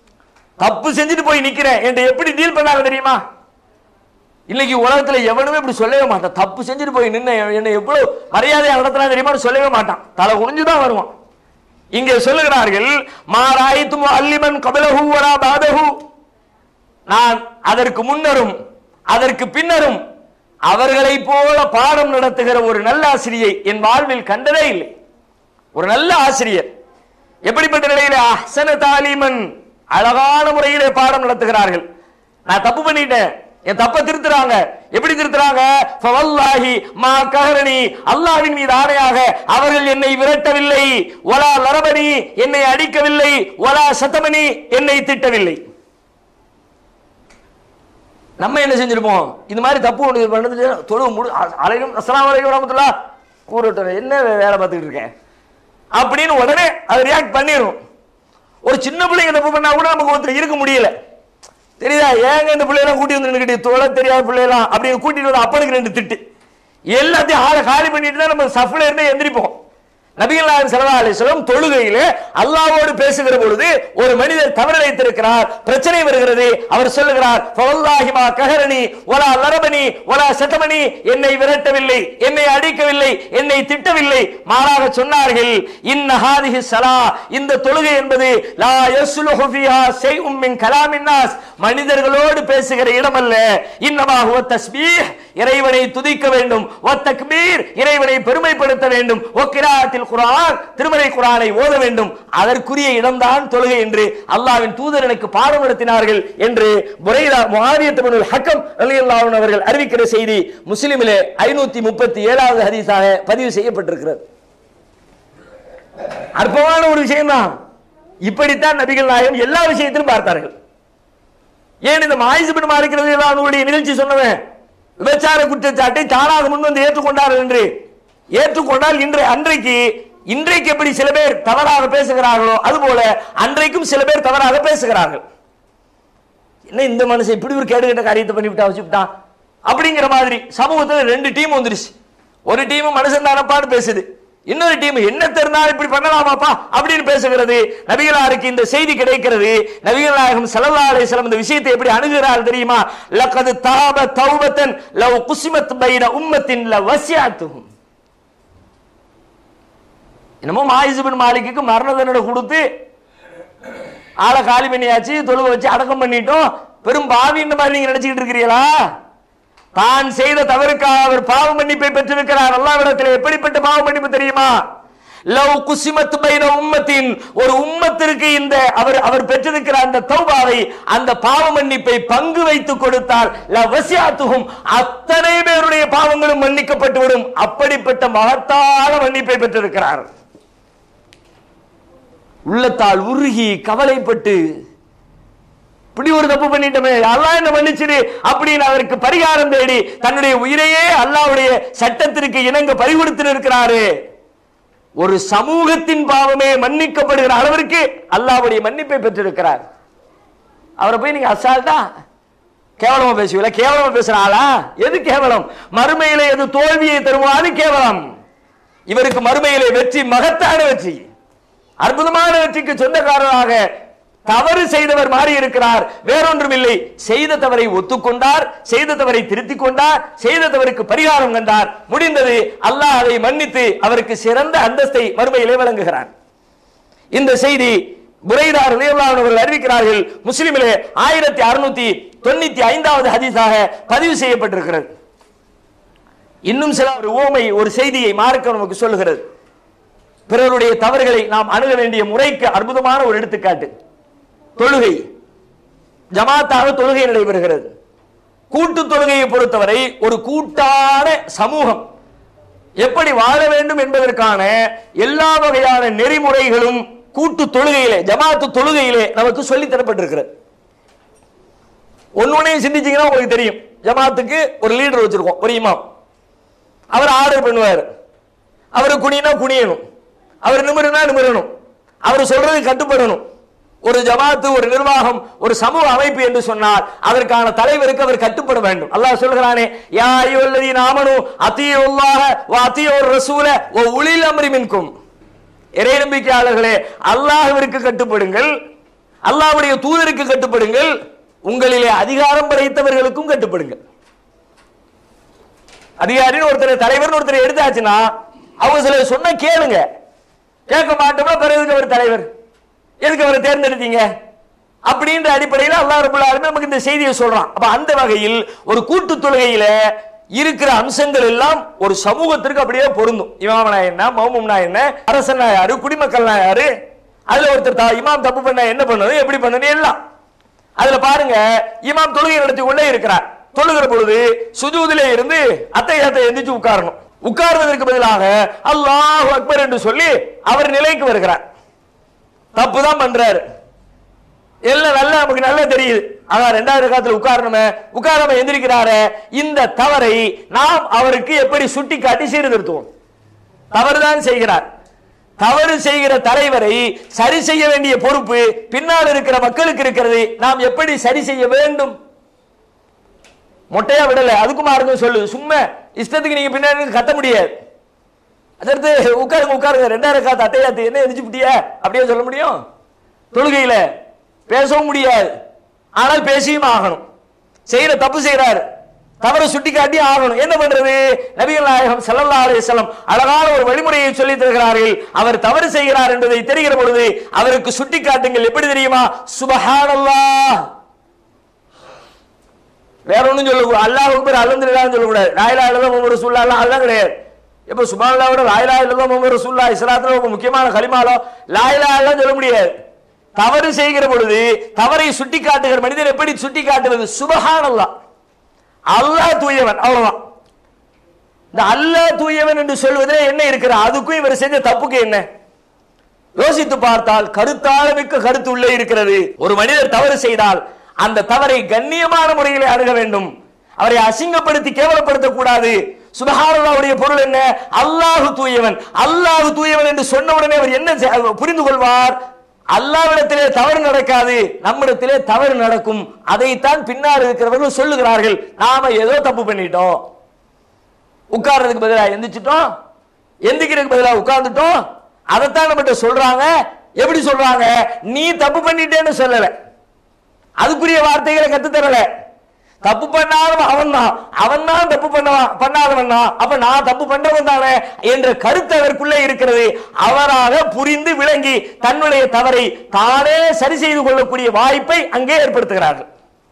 தப்பு செஞ்சுட்டு போய் நிக்கிறேன் என்று எப்படி டீல் பண்ணாங்க தெரியுமா இன்னைக்கு உலகத்துல எவனுமே இப்படி சொல்லவே மாட்டான் தப்பு செஞ்சுட்டு போய் நின்ன என்ன எவ்வளவு மரியாதையா நடத்தினா தெரியுமா சொல்லவே மாட்டான் தலை குனிஞ்சுதான் வருவான் இங்கே சொல்லுகிறார்கள் மாராயித்தும் அல்லிமன் கபலஹு வரா பாதஹு நான் அதற்கு முன்னரும் அதற்கு பின்னரும் அவர்களைப் போல பாடம் நடத்துகிற ஒரு நல்ல ஆசிரியை என் வாழ்வில் கண்டதே இல்லை ஒரு நல்ல ஆசிரியர் எப்படிப்பட்ட நிலையில அஹ்சன தாலிமன் அழகான முறையிலே பாடம் நடத்துகிறார்கள் நான் தப்பு பண்ணிட்டேன் என் தப்ப திருத்துறாங்க எப்படி திருத்துறாங்க ஃபவல்லாஹி மா கஹரணி அல்லாஹ்வின் மீது ஆணையாக அவர்கள் என்னை விரட்டவில்லை ஒலா லரபனி என்னை அடிக்கவில்லை ஒலா சத்தமணி என்னை திட்டவில்லை நம்ம என்ன செஞ்சிருப்போம் இந்த மாதிரி தப்பு ஒன்று பண்ணது தொழுவு முடி அலையும் அஸ்லாம் வலைக்கும் வரமத்துல்லா கூறட்டும் என்ன வேலை பார்த்துக்கிட்டு இருக்கேன் அப்படின்னு உடனே அது ரியாக்ட் பண்ணிடும் ஒரு சின்ன பிள்ளைங்க தப்பு பண்ணா கூட நமக்கு ஒருத்தர் இருக்க முடியல தெரியுதா ஏங்க இந்த பிள்ளையெல்லாம் கூட்டி வந்து நின்னுக்கிட்டு தொலை தெரியாத பிள்ளையெல்லாம் அப்படின்னு கூட்டிட்டு வந்து அப்பனுக்கு ரெண்டு திட்டு எல்லாத்தையும் ஆளை காலி பண்ணிட்டு தான் நம்ம சஃப்ல இருந்து எந்திரிப்போம் நபிகள் நாயகம் ஸல்லல்லாஹு அலைஹி வஸல்லம் தொழுகையிலே அல்லாஹ்வோடு பேசுகிற பொழுது ஒரு மனிதர் தவறிழைத்திருக்கிறார் பிரச்சனை வருகிறது அவர் சொல்லுகிறார் ஃபவல்லாஹி மா கஹரனி வலா லரபனி வலா சதமனி என்னை விரட்டவில்லை என்னை அடிக்கவில்லை என்னை திட்டவில்லை மாறாக சொன்னார்கள் இன்ன ஹாதிஹி ஸலா இந்த தொழுகை என்பது லா யஸ்லுஹு ஃபிஹா ஷைஉம் மின் கலாமின் நாஸ் மனிதர்களோடு பேசுகிற இடமல்ல இன்னமா ஹுவ தஸ்பீஹ் இறைவனை துதிக்க வேண்டும் வ தக்பீர் இறைவனை பெருமைப்படுத்த வேண்டும் வ கிராஅத்தில் குர்ஆன் திருமறை குர்ஆனை ஓத வேண்டும் அதற்குரிய இடம்தான் தொழுகை என்று அல்லாஹ்வின் தூதர் எனக்கு பாடம் நடத்தினார்கள் என்று புரைதா முஆவியத் இப்னுல் ஹக்கம் ரலியல்லாஹு அன்ஹு அவர்கள் அறிவிக்கிற செய்தி முஸ்லிமிலே 537வது ஹதீஸாக பதிவு செய்யப்பட்டிருக்கிறது அற்பமான ஒரு விஷயம் தான் இப்படித்தான் நபிகள் நாயகம் எல்லா விஷயத்திலும் பார்த்தார்கள் ஏன் இந்த மாயிசுபின் மாறிக்கிறது அவனுடைய நிகழ்ச்சி சொன்னவன் விபச்சார குற்றச்சாட்டை தானாக முன் வந்து ஏற்றுக்கொண்டார்கள் என்று ஏற்றுக்கொண்டால் இன்று அன்றைக்கு இன்றைக்கு எப்படி சில பேர் தவறாக பேசுகிறார்களோ அதுபோல அன்றைக்கும் சில பேர் தவறாக பேசுகிறார்கள் என்ன இந்த மனுஷன் இப்படி ஒரு கேடு கெட்ட காரியத்தை பண்ணிவிட்டா வச்சுட்டான் அப்படிங்கிற மாதிரி சமூகத்துல ரெண்டு டீம் வந்துருச்சு ஒரு டீம் மனுஷன் தானப்பான்னு பேசுது இன்னொரு டீம் என்ன தெரிந்தால் இப்படி பண்ணலாமாப்பா அப்படின்னு பேசுகிறது நபிகளாருக்கு இந்த செய்தி கிடைக்கிறது நபிகள் நாயகம் ஸல்லல்லாஹு அலைஹி வஸல்லம் இந்த விஷயத்தை எப்படி அணுகுகிறார் தெரியுமா லக்கது தாப தௌபத்தன் லவ் குசிமத் பைன உம்மத்தின் ல வசியாத்துஹும் என்னமோ மாயிசுபின் மாலிக்கு மரண தண்டனை கொடுத்து ஆளை காலி பண்ணியாச்சு தொழுக வச்சு அடக்கம் பண்ணிட்டோம் பெரும் பாவி இந்த மாதிரி நீங்க நினைச்சுக்கிட்டு இருக்கிறீங்களா தான் செய்த தவறுக்காக அவர் பாவ மன்னிப்பை பெற்றிருக்கிறார் அல்லாவிடத்தில் எப்படிப்பட்ட பாவ மன்னிப்பு தெரியுமா லவ் குசிமத் பைன உம்மத்தின் ஒரு உம்மத்திற்கு இந்த அவர் அவர் பெற்றிருக்கிற அந்த தௌபாவை அந்த பாவ மன்னிப்பை பங்கு வைத்து கொடுத்தால் லவசியாத்துகும் அத்தனை பேருடைய பாவங்களும் மன்னிக்கப்பட்டுவிடும் அப்படிப்பட்ட மகத்தான மன்னிப்பை பெற்றிருக்கிறார் உள்ளத்தால் உருகி கவலைப்பட்டு இப்படி ஒரு தப்பு பண்ணிட்டோமே அல்லாஹ் என்ன மன்னிச்சிடு அப்படின்னு அவருக்கு பரிகாரம் தேடி தன்னுடைய உயிரையே அல்லாஹ்வுடைய சட்டத்திற்கு இணங்க பறிகொடுத்து இருக்கிறாரு ஒரு சமூகத்தின் பாவமே மன்னிக்கப்படுகிற அளவிற்கு அல்லாஹ்வுடைய மன்னிப்பை பெற்றிருக்கிறார் அவரை போய் நீங்க அசால்ட்டா கேவலமா பேசுவீங்களா கேவலமா பேசுற ஆளா எது கேவலம் மறுமையில எது தோல்வியை தருமோ அது கேவலம் இவருக்கு மறுமையிலே வெற்றி மகத்தான வெற்றி அற்புதமான வெற்றிக்கு சொந்தக்காரராக தவறு செய்தவர் மாறி இருக்கிறார் வேறொன்றும் இல்லை செய்த தவறை ஒத்துக்கொண்டார் செய்த தவறை திருத்திக் கொண்டார் செய்த தவறுக்கு பரிகாரம் கண்டார் முடிந்தது அல்லாஹ் அதை மன்னித்து அவருக்கு சிறந்த அந்தஸ்தை மறுமையிலே வழங்குகிறார் இந்த செய்தி புரைதார் அவர்கள் அறிவிக்கிறார்கள் முஸ்லிமிலே ஆயிரத்தி அறுநூத்தி தொண்ணூத்தி ஐந்தாவது ஹதீஸாக பதிவு செய்யப்பட்டிருக்கிறது இன்னும் சில ஒரு ஓமை ஒரு செய்தியை மார்க்க நமக்கு சொல்லுகிறது பிறருடைய தவறுகளை நாம் அணுக வேண்டிய முறைக்கு அற்புதமான ஒரு எடுத்துக்காட்டு தொழுகை ஜமாத்தாக தொழுகை நடைபெறுகிறது கூட்டு தொழுகையை பொறுத்தவரை ஒரு கூட்டான சமூகம் எப்படி வாழ வேண்டும் என்பதற்கான எல்லா வகையான நெறிமுறைகளும் கூட்டு தொழுகையிலே ஜமாத்து தொழுகையிலே நமக்கு சொல்லித் தரப்பட்டிருக்கிறது ஒன்னொன்னையும் சிந்திச்சீங்கன்னா உங்களுக்கு தெரியும் ஜமாத்துக்கு ஒரு லீடர் வச்சிருக்கோம் ஒரு இமாம் அவர் ஆர்டர் பண்ணுவார் அவர் குனினா குனியணும் அவர் நிமிருனா நிமிரணும் அவர் சொல்றது கட்டுப்படணும் ஒரு ஜமாத்து ஒரு நிர்வாகம் ஒரு சமூக அமைப்பு என்று சொன்னால் அதற்கான தலைவருக்கு அவர் கட்டுப்பட வேண்டும் அல்லாஹ் சொல்கிறானே யா ஐயுல்லதீன ஆமனு அத்தியுல்லாஹ வ அத்தியுர் ரசூல வ உலில் அம்ரி மின்கும் இறை நம்பிக்கையாளர்களே அல்லாஹ்விற்கு கட்டுப்படுங்கள் அல்லாஹ்வுடைய தூதருக்கு கட்டுப்படுங்கள் உங்களிலே அதிகாரம் படைத்தவர்களுக்கும் கட்டுப்படுங்கள் அதிகாரின்னு ஒருத்தர் தலைவர்னு ஒருத்தர் எடுத்தாச்சுன்னா அவங்க சில சொன்ன கேளுங்க கேட்க மாட்டோம்னா பிறகு அவர் தலைவர் எதுக்கு அவரை தேர்ந்தெடுத்தீங்க அப்படின்ற அடிப்படையில் அல்லாஹ் ரபுல் ஆலமீன் நமக்கு இந்த செய்தியை சொல்றான் அப்ப அந்த வகையில் ஒரு கூட்டு தொழுகையில இருக்கிற அம்சங்கள் எல்லாம் ஒரு சமூகத்திற்கு அப்படியே பொருந்தும் இமாமனா என்ன மௌமும்னா என்ன அரசனா யாரு குடிமக்கள்னா யாரு அதுல ஒருத்தர் தா- இமாம் தப்பு பண்ணா என்ன பண்ணணும் எப்படி பண்ணணும் எல்லாம் அதுல பாருங்க இமாம் தொழுகை நடத்தி கொண்டே இருக்கிறார் தொழுகிற பொழுது சுஜூதிலே இருந்து அத்தையாத்தை எந்திரிச்சு உட்காரணும் உட்கார்வதற்கு பதிலாக அல்லாஹ் அக்பர் என்று சொல்லி அவர் நிலைக்கு வருகிறார் தப்பு தான் பண்றாரு எல்லாம் நல்லா நமக்கு நல்லா தெரியுது ஆனா ரெண்டாவது காலத்துல உட்காரணுமே உட்காராம எந்திரிக்கிறாரு இந்த தவறை நாம் அவருக்கு எப்படி சுட்டி காட்டி சீர்திருத்துவோம் தவறுதான் செய்கிறார் தவறு செய்கிற தலைவரை சரி செய்ய வேண்டிய பொறுப்பு பின்னால் இருக்கிற மக்களுக்கு இருக்கிறது நாம் எப்படி சரி செய்ய வேண்டும் மொட்டையா விடல அதுக்கும் மார்க்கம் சொல்லு சும்மா இஷ்டத்துக்கு நீங்க பின்னாடி இருந்து கத்த முடியாது அதற்கு உட்காருங்க உட்காருங்க ரெண்டாயிரம் காத்து அட்டையாத்து என்ன எரிச்சுப்பிட்டிய அப்படியே சொல்ல முடியும் தொழுகையில பேசவும் முடியாது ஆனால் பேசியும் ஆகணும் செய்யற தப்பு செய்யறாரு தவறு சுட்டி காட்டி ஆகணும் என்ன பண்றது நபிகள் நாயகம் ஸல்லல்லாஹு அலைஹி வஸல்லம் அழகான ஒரு வழிமுறையை சொல்லி தருகிறார்கள் அவர் தவறு செய்கிறார் என்பதை தெரிகிற பொழுது அவருக்கு சுட்டி காட்டுங்கள் எப்படி தெரியுமா சுபஹானல்லாஹ் வேற ஒண்ணும் சொல்ல அல்லாஹ்வுக்கு பேர் அல்ஹம்துலில்லாஹ்னு சொல்லக்கூடாது லாயிலா இல்லதா முகமது ரசூல்லா எல்லாம் அதெல்லாம் கிடையாது இப்ப சுபான்லாவோட லாயிலா இல்லதா முகமது ரசூல்லா இஸ்லாத்துல ரொம்ப முக்கியமான கலிமாலோ லாயிலா எல்லாம் சொல்ல முடியாது தவறு செய்கிற பொழுது தவறை சுட்டி காட்டுகிற மனிதர் எப்படி சுட்டி காட்டுவது சுபஹானல்லாஹ் அல்லாஹ் தூயவன் அவ்வளவுதான் இந்த அல்லாஹ் தூயவன் என்று சொல்வதிலே என்ன இருக்கிற அதுக்கும் இவர் செஞ்ச தப்புக்கு என்ன யோசித்து பார்த்தால் கருத்தாளமிக்க கருத்து உள்ளே இருக்கிறது ஒரு மனிதர் தவறு செய்தால் அந்த தவறை கண்ணியமான முறையில் அணுக வேண்டும் அவரை அசிங்கப்படுத்தி கேவலப்படுத்த கூடாது சுபஹானல்லாவுடைய பொருள் என்ன அல்லாஹு தூயவன் அல்லாஹு தூயவன் என்று சொன்ன உடனே அவர் என்ன செ- புரிந்து கொள்வார் அல்லாவிடத்திலே தவறு நடக்காது நம்மிடத்திலே தவறு நடக்கும் அதைத்தான் பின்னால் இருக்கிறவர்கள் சொல்லுகிறார்கள் நாம ஏதோ தப்பு பண்ணிட்டோம் உட்கார்றதுக்கு பதிலா எந்திரிச்சிட்டோம் எந்திக்கிறதுக்கு பதிலா உட்கார்ந்துட்டோம் அதைத்தான் நம்மகிட்ட சொல்றாங்க எப்படி சொல்றாங்க நீ தப்பு பண்ணிட்டேன்னு சொல்லல அதுக்குரிய வார்த்தைகளை கத்து தரல தப்பு பண்ணாதவன் அவன் தான் அவன் தான் தப்பு பண்ணவன் பண்ணாதவன் தான் அப்ப நான் தப்பு பண்ணவன் தானே என்ற கருத்து அதற்குள்ளே இருக்கிறது அவராக புரிந்து விளங்கி தன்னுடைய தவறை தானே சரி செய்து கொள்ளக்கூடிய வாய்ப்பை அங்கே ஏற்படுத்துகிறார்கள்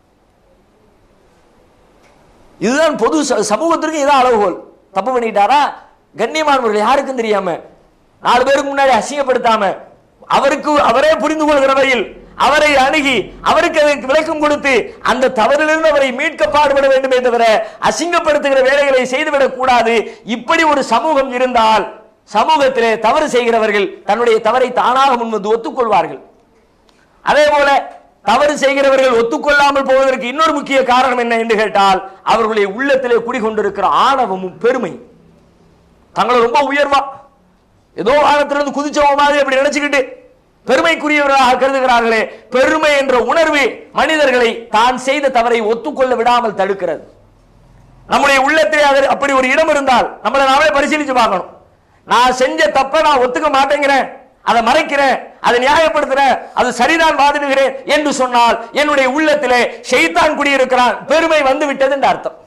இதுதான் பொது ச- சமூகத்திற்கு இதான் அளவுகோல் தப்பு பண்ணிட்டாரா கண்ணியமானவர்கள் யாருக்கும் தெரியாம நாலு பேருக்கு முன்னாடி அசிங்கப்படுத்தாம அவருக்கு அவரே புரிந்து கொள்கிற வகையில் அவரை அணுகி அவருக்கு அதற்கு விளக்கம் கொடுத்து அந்த தவறிலிருந்து அவரை மீட்க பாடுபட வேண்டுமே தவிர அசிங்கப்படுத்துகிற வேலைகளை செய்துவிடக் கூடாது இப்படி ஒரு சமூகம் இருந்தால் சமூகத்திலே தவறு செய்கிறவர்கள் தன்னுடைய தவறை தானாக முன்வந்து ஒத்துக்கொள்வார்கள் அதே போல தவறு செய்கிறவர்கள் ஒத்துக்கொள்ளாமல் போவதற்கு இன்னொரு முக்கிய காரணம் என்ன என்று கேட்டால் அவர்களுடைய உள்ளத்திலே குடிகொண்டிருக்கிற ஆணவமும் பெருமை தங்களை ரொம்ப உயர்வா ஏதோ வானத்திலிருந்து குதிச்சவங்க மாதிரி அப்படி நினைச்சுக்கிட்டு பெருமைக்குரியவர்களாக கருதுகிறார்களே பெருமை என்ற உணர்வு மனிதர்களை தான் செய்த தவறை ஒத்துக்கொள்ள விடாமல் தடுக்கிறது நம்முடைய உள்ளத்திலே அது அப்படி ஒரு இடம் இருந்தால் நம்மளை நாமே பரிசீலிச்சு பார்க்கணும் நான் செஞ்ச தப்ப நான் ஒத்துக்க மாட்டேங்கிறேன் அதை மறைக்கிறேன் அதை நியாயப்படுத்துறேன் அது சரிதான் வாதிடுகிறேன் என்று சொன்னால் என்னுடைய உள்ளத்திலே ஷைத்தான் குடியிருக்கிறான் பெருமை வந்து விட்டது என்று அர்த்தம்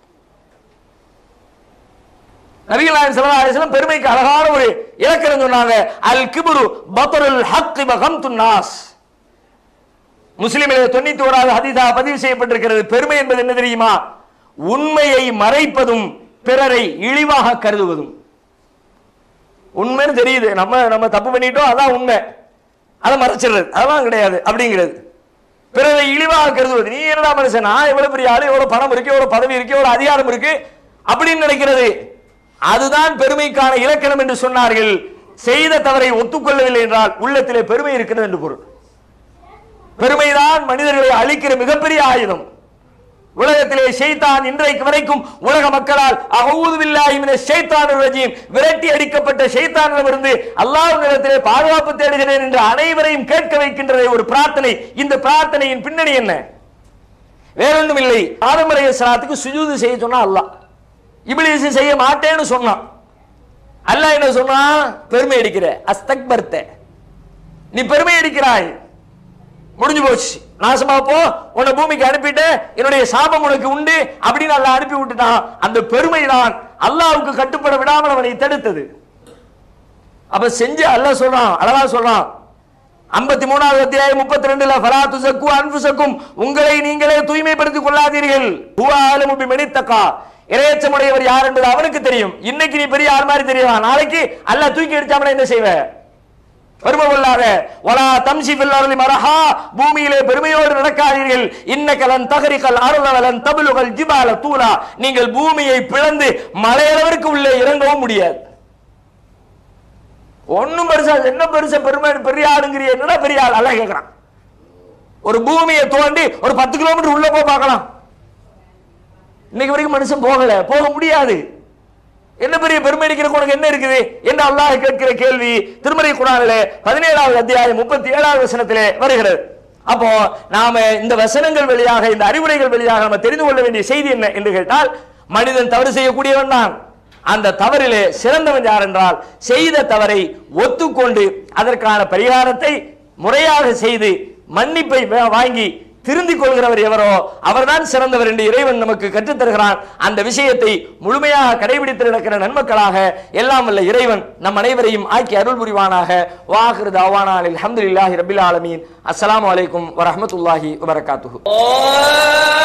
நபிகள் நாயகம் ஸல்லல்லாஹு அலைஹி வஸல்லம் பெருமைக்கு அழகான ஒரு இலக்கணம் சொன்னாங்க அல் கிபுரு பத்ருல் ஹக்கி வகம்துன் நாஸ் முஸ்லிமிலே தொண்ணூத்தி ஓராவது ஹதீஸா பதிவு செய்யப்பட்டிருக்கிறது பெருமை என்பது என்ன தெரியுமா உண்மையை மறைப்பதும் பிறரை இழிவாக கருதுவதும் உண்மைன்னு தெரியுது நம்ம நம்ம தப்பு பண்ணிட்டோம் அதான் உண்மை அதை மறைச்சிடுறது அதெல்லாம் கிடையாது அப்படிங்கிறது பிறரை இழிவாக கருதுவது நீ என்னடா மனுஷன் நான் எவ்வளவு பெரிய ஆளு எவ்வளவு பணம் இருக்கு எவ்வளவு பதவி இருக்கு எவ்வளவு அதிகாரம் இருக்கு அப்படின்னு நினைக்கிறது அதுதான் பெருமைக்கான இலக்கணம் என்று சொன்னார்கள் செய்த தவறை ஒத்துக்கொள்ளவில்லை என்றால் உள்ளத்திலே பெருமை இருக்கிறது என்று பொருள் பெருமைதான் மனிதர்களை அழிக்கிற மிகப்பெரிய ஆயுதம் உலகத்திலே ஷைத்தான் இன்றைக்கு வரைக்கும் உலக மக்களால் அகூது பில்லாஹி மினஷ் ஷைத்தானிர் ரஜீம் விரட்டி அடிக்கப்பட்ட ஷைத்தானிடமிருந்து அல்லாஹ்விடத்திலே பாதுகாப்பு தேடுகிறேன் என்று அனைவரையும் கேட்க வைக்கின்றதே ஒரு பிரார்த்தனை இந்த பிரார்த்தனையின் பின்னணி என்ன வேறொன்றும் இல்லை ஆதம் அலைஹிஸ்ஸலாத்துக்கு சுஜூது செய்ய சொன்னா அல்லாஹ் இப்லீஸ் செய்ய மாட்டேன்னு சொன்னான் அல்லாஹ் என்ன சொன்னான் பெருமை அடிக்கிற அஸ்தக்பர்த்த நீ பெருமை அடிக்கிறாய் முடிஞ்சு போச்சு நாசமா போ உன்னை பூமிக்கு அனுப்பிட்டு என்னுடைய சாபம் உனக்கு உண்டு அப்படின்னு அல்லாஹ் அனுப்பி விட்டுட்டான் அந்த பெருமை தான் அல்லாஹ்வுக்கு கட்டுப்பட விடாமல் அவனை தடுத்தது அப்ப செஞ்சு அல்லாஹ் சொல்றான் அழகா சொல்றான் ஐம்பத்தி மூணாவது அத்தியாயம் முப்பத்தி ரெண்டுல ஃபலா துசக்கு அன்புசக்கும் உங்களை நீங்களே தூய்மைப்படுத்திக் கொள்ளாதீர்கள் ஹுவ ஆலமு பிமனித்தகா இரையச்சமுடையவர் யார் என்பது அவனுக்கு தெரியும் இன்னைக்கு நீ பெரிய ஆள் மாதிரி தெரியலாம் நாளைக்கு அல்லாஹ் தூக்கி அடிச்சாமல என்ன செய்வ பெருமை கொள்ளாத வலா தம்சி பில்லர்லி மரஹா பூமியிலே பெருமையோடு நடக்காதீர்கள் இன்னக்கலன் தகரிக்கல் அருளவலன் தபுலுகள் ஜிபால தூலா நீங்கள் பூமியை பிளந்து மலையளவிற்கு உள்ளே இறங்கவும் முடியாது ஒண்ணும் பெருசா என்ன பெருசா பெருமை பெரிய ஆளுங்கிறிய என்னடா பெரிய ஆள் அல்ல கேட்கிறான் ஒரு பூமியை தோண்டி ஒரு பத்து கிலோமீட்டர் உள்ள போய் பார்க்கலாம் இன்னைக்கு வரைக்கும் மனுஷன் போகல போக முடியாது என்ன பெரிய பெருமை அடிக்கிறதுக்கு உனக்கு என்ன இருக்குது என்று அல்லாஹ் கேட்கிற கேள்வி திருமறை குரானிலே பதினேழாவது அத்தியாயம் முப்பத்தி ஏழாவது வசனத்திலே வருகிறது அப்போ நாம இந்த வசனங்கள் வழியாக இந்த அறிவுரைகள் வழியாக நம்ம தெரிந்து கொள்ள வேண்டிய செய்தி என்ன என்று கேட்டால் மனிதன் தவறு செய்யக்கூடியவன் தான் அந்த தவறிலே சிறந்தவன் யார் என்றால் செய்த தவறை ஒத்துக்கொண்டு அதற்கான பரிகாரத்தை முறையாக செய்து மன்னிப்பை வா- வாங்கி திருந்திக் கொள்கிறவர் எவரோ அவர்தான் சிறந்தவர் என்று இறைவன் நமக்கு கற்றுத் தருகிறான் அந்த விஷயத்தை முழுமையாக கடைபிடித்து நடக்கிற நன்மக்களாக எல்லாம் வல்ல இறைவன் நம் அனைவரையும் ஆக்கி அருள் புரிவானாக வாஹிரு தாவானாலில் அல்ஹம்துலில்லாஹி ரபில் ஆலமீன் அஸ்ஸலாமு அலைக்கும் வரஹ்மத்துல்லாஹி வபரகாத்துஹு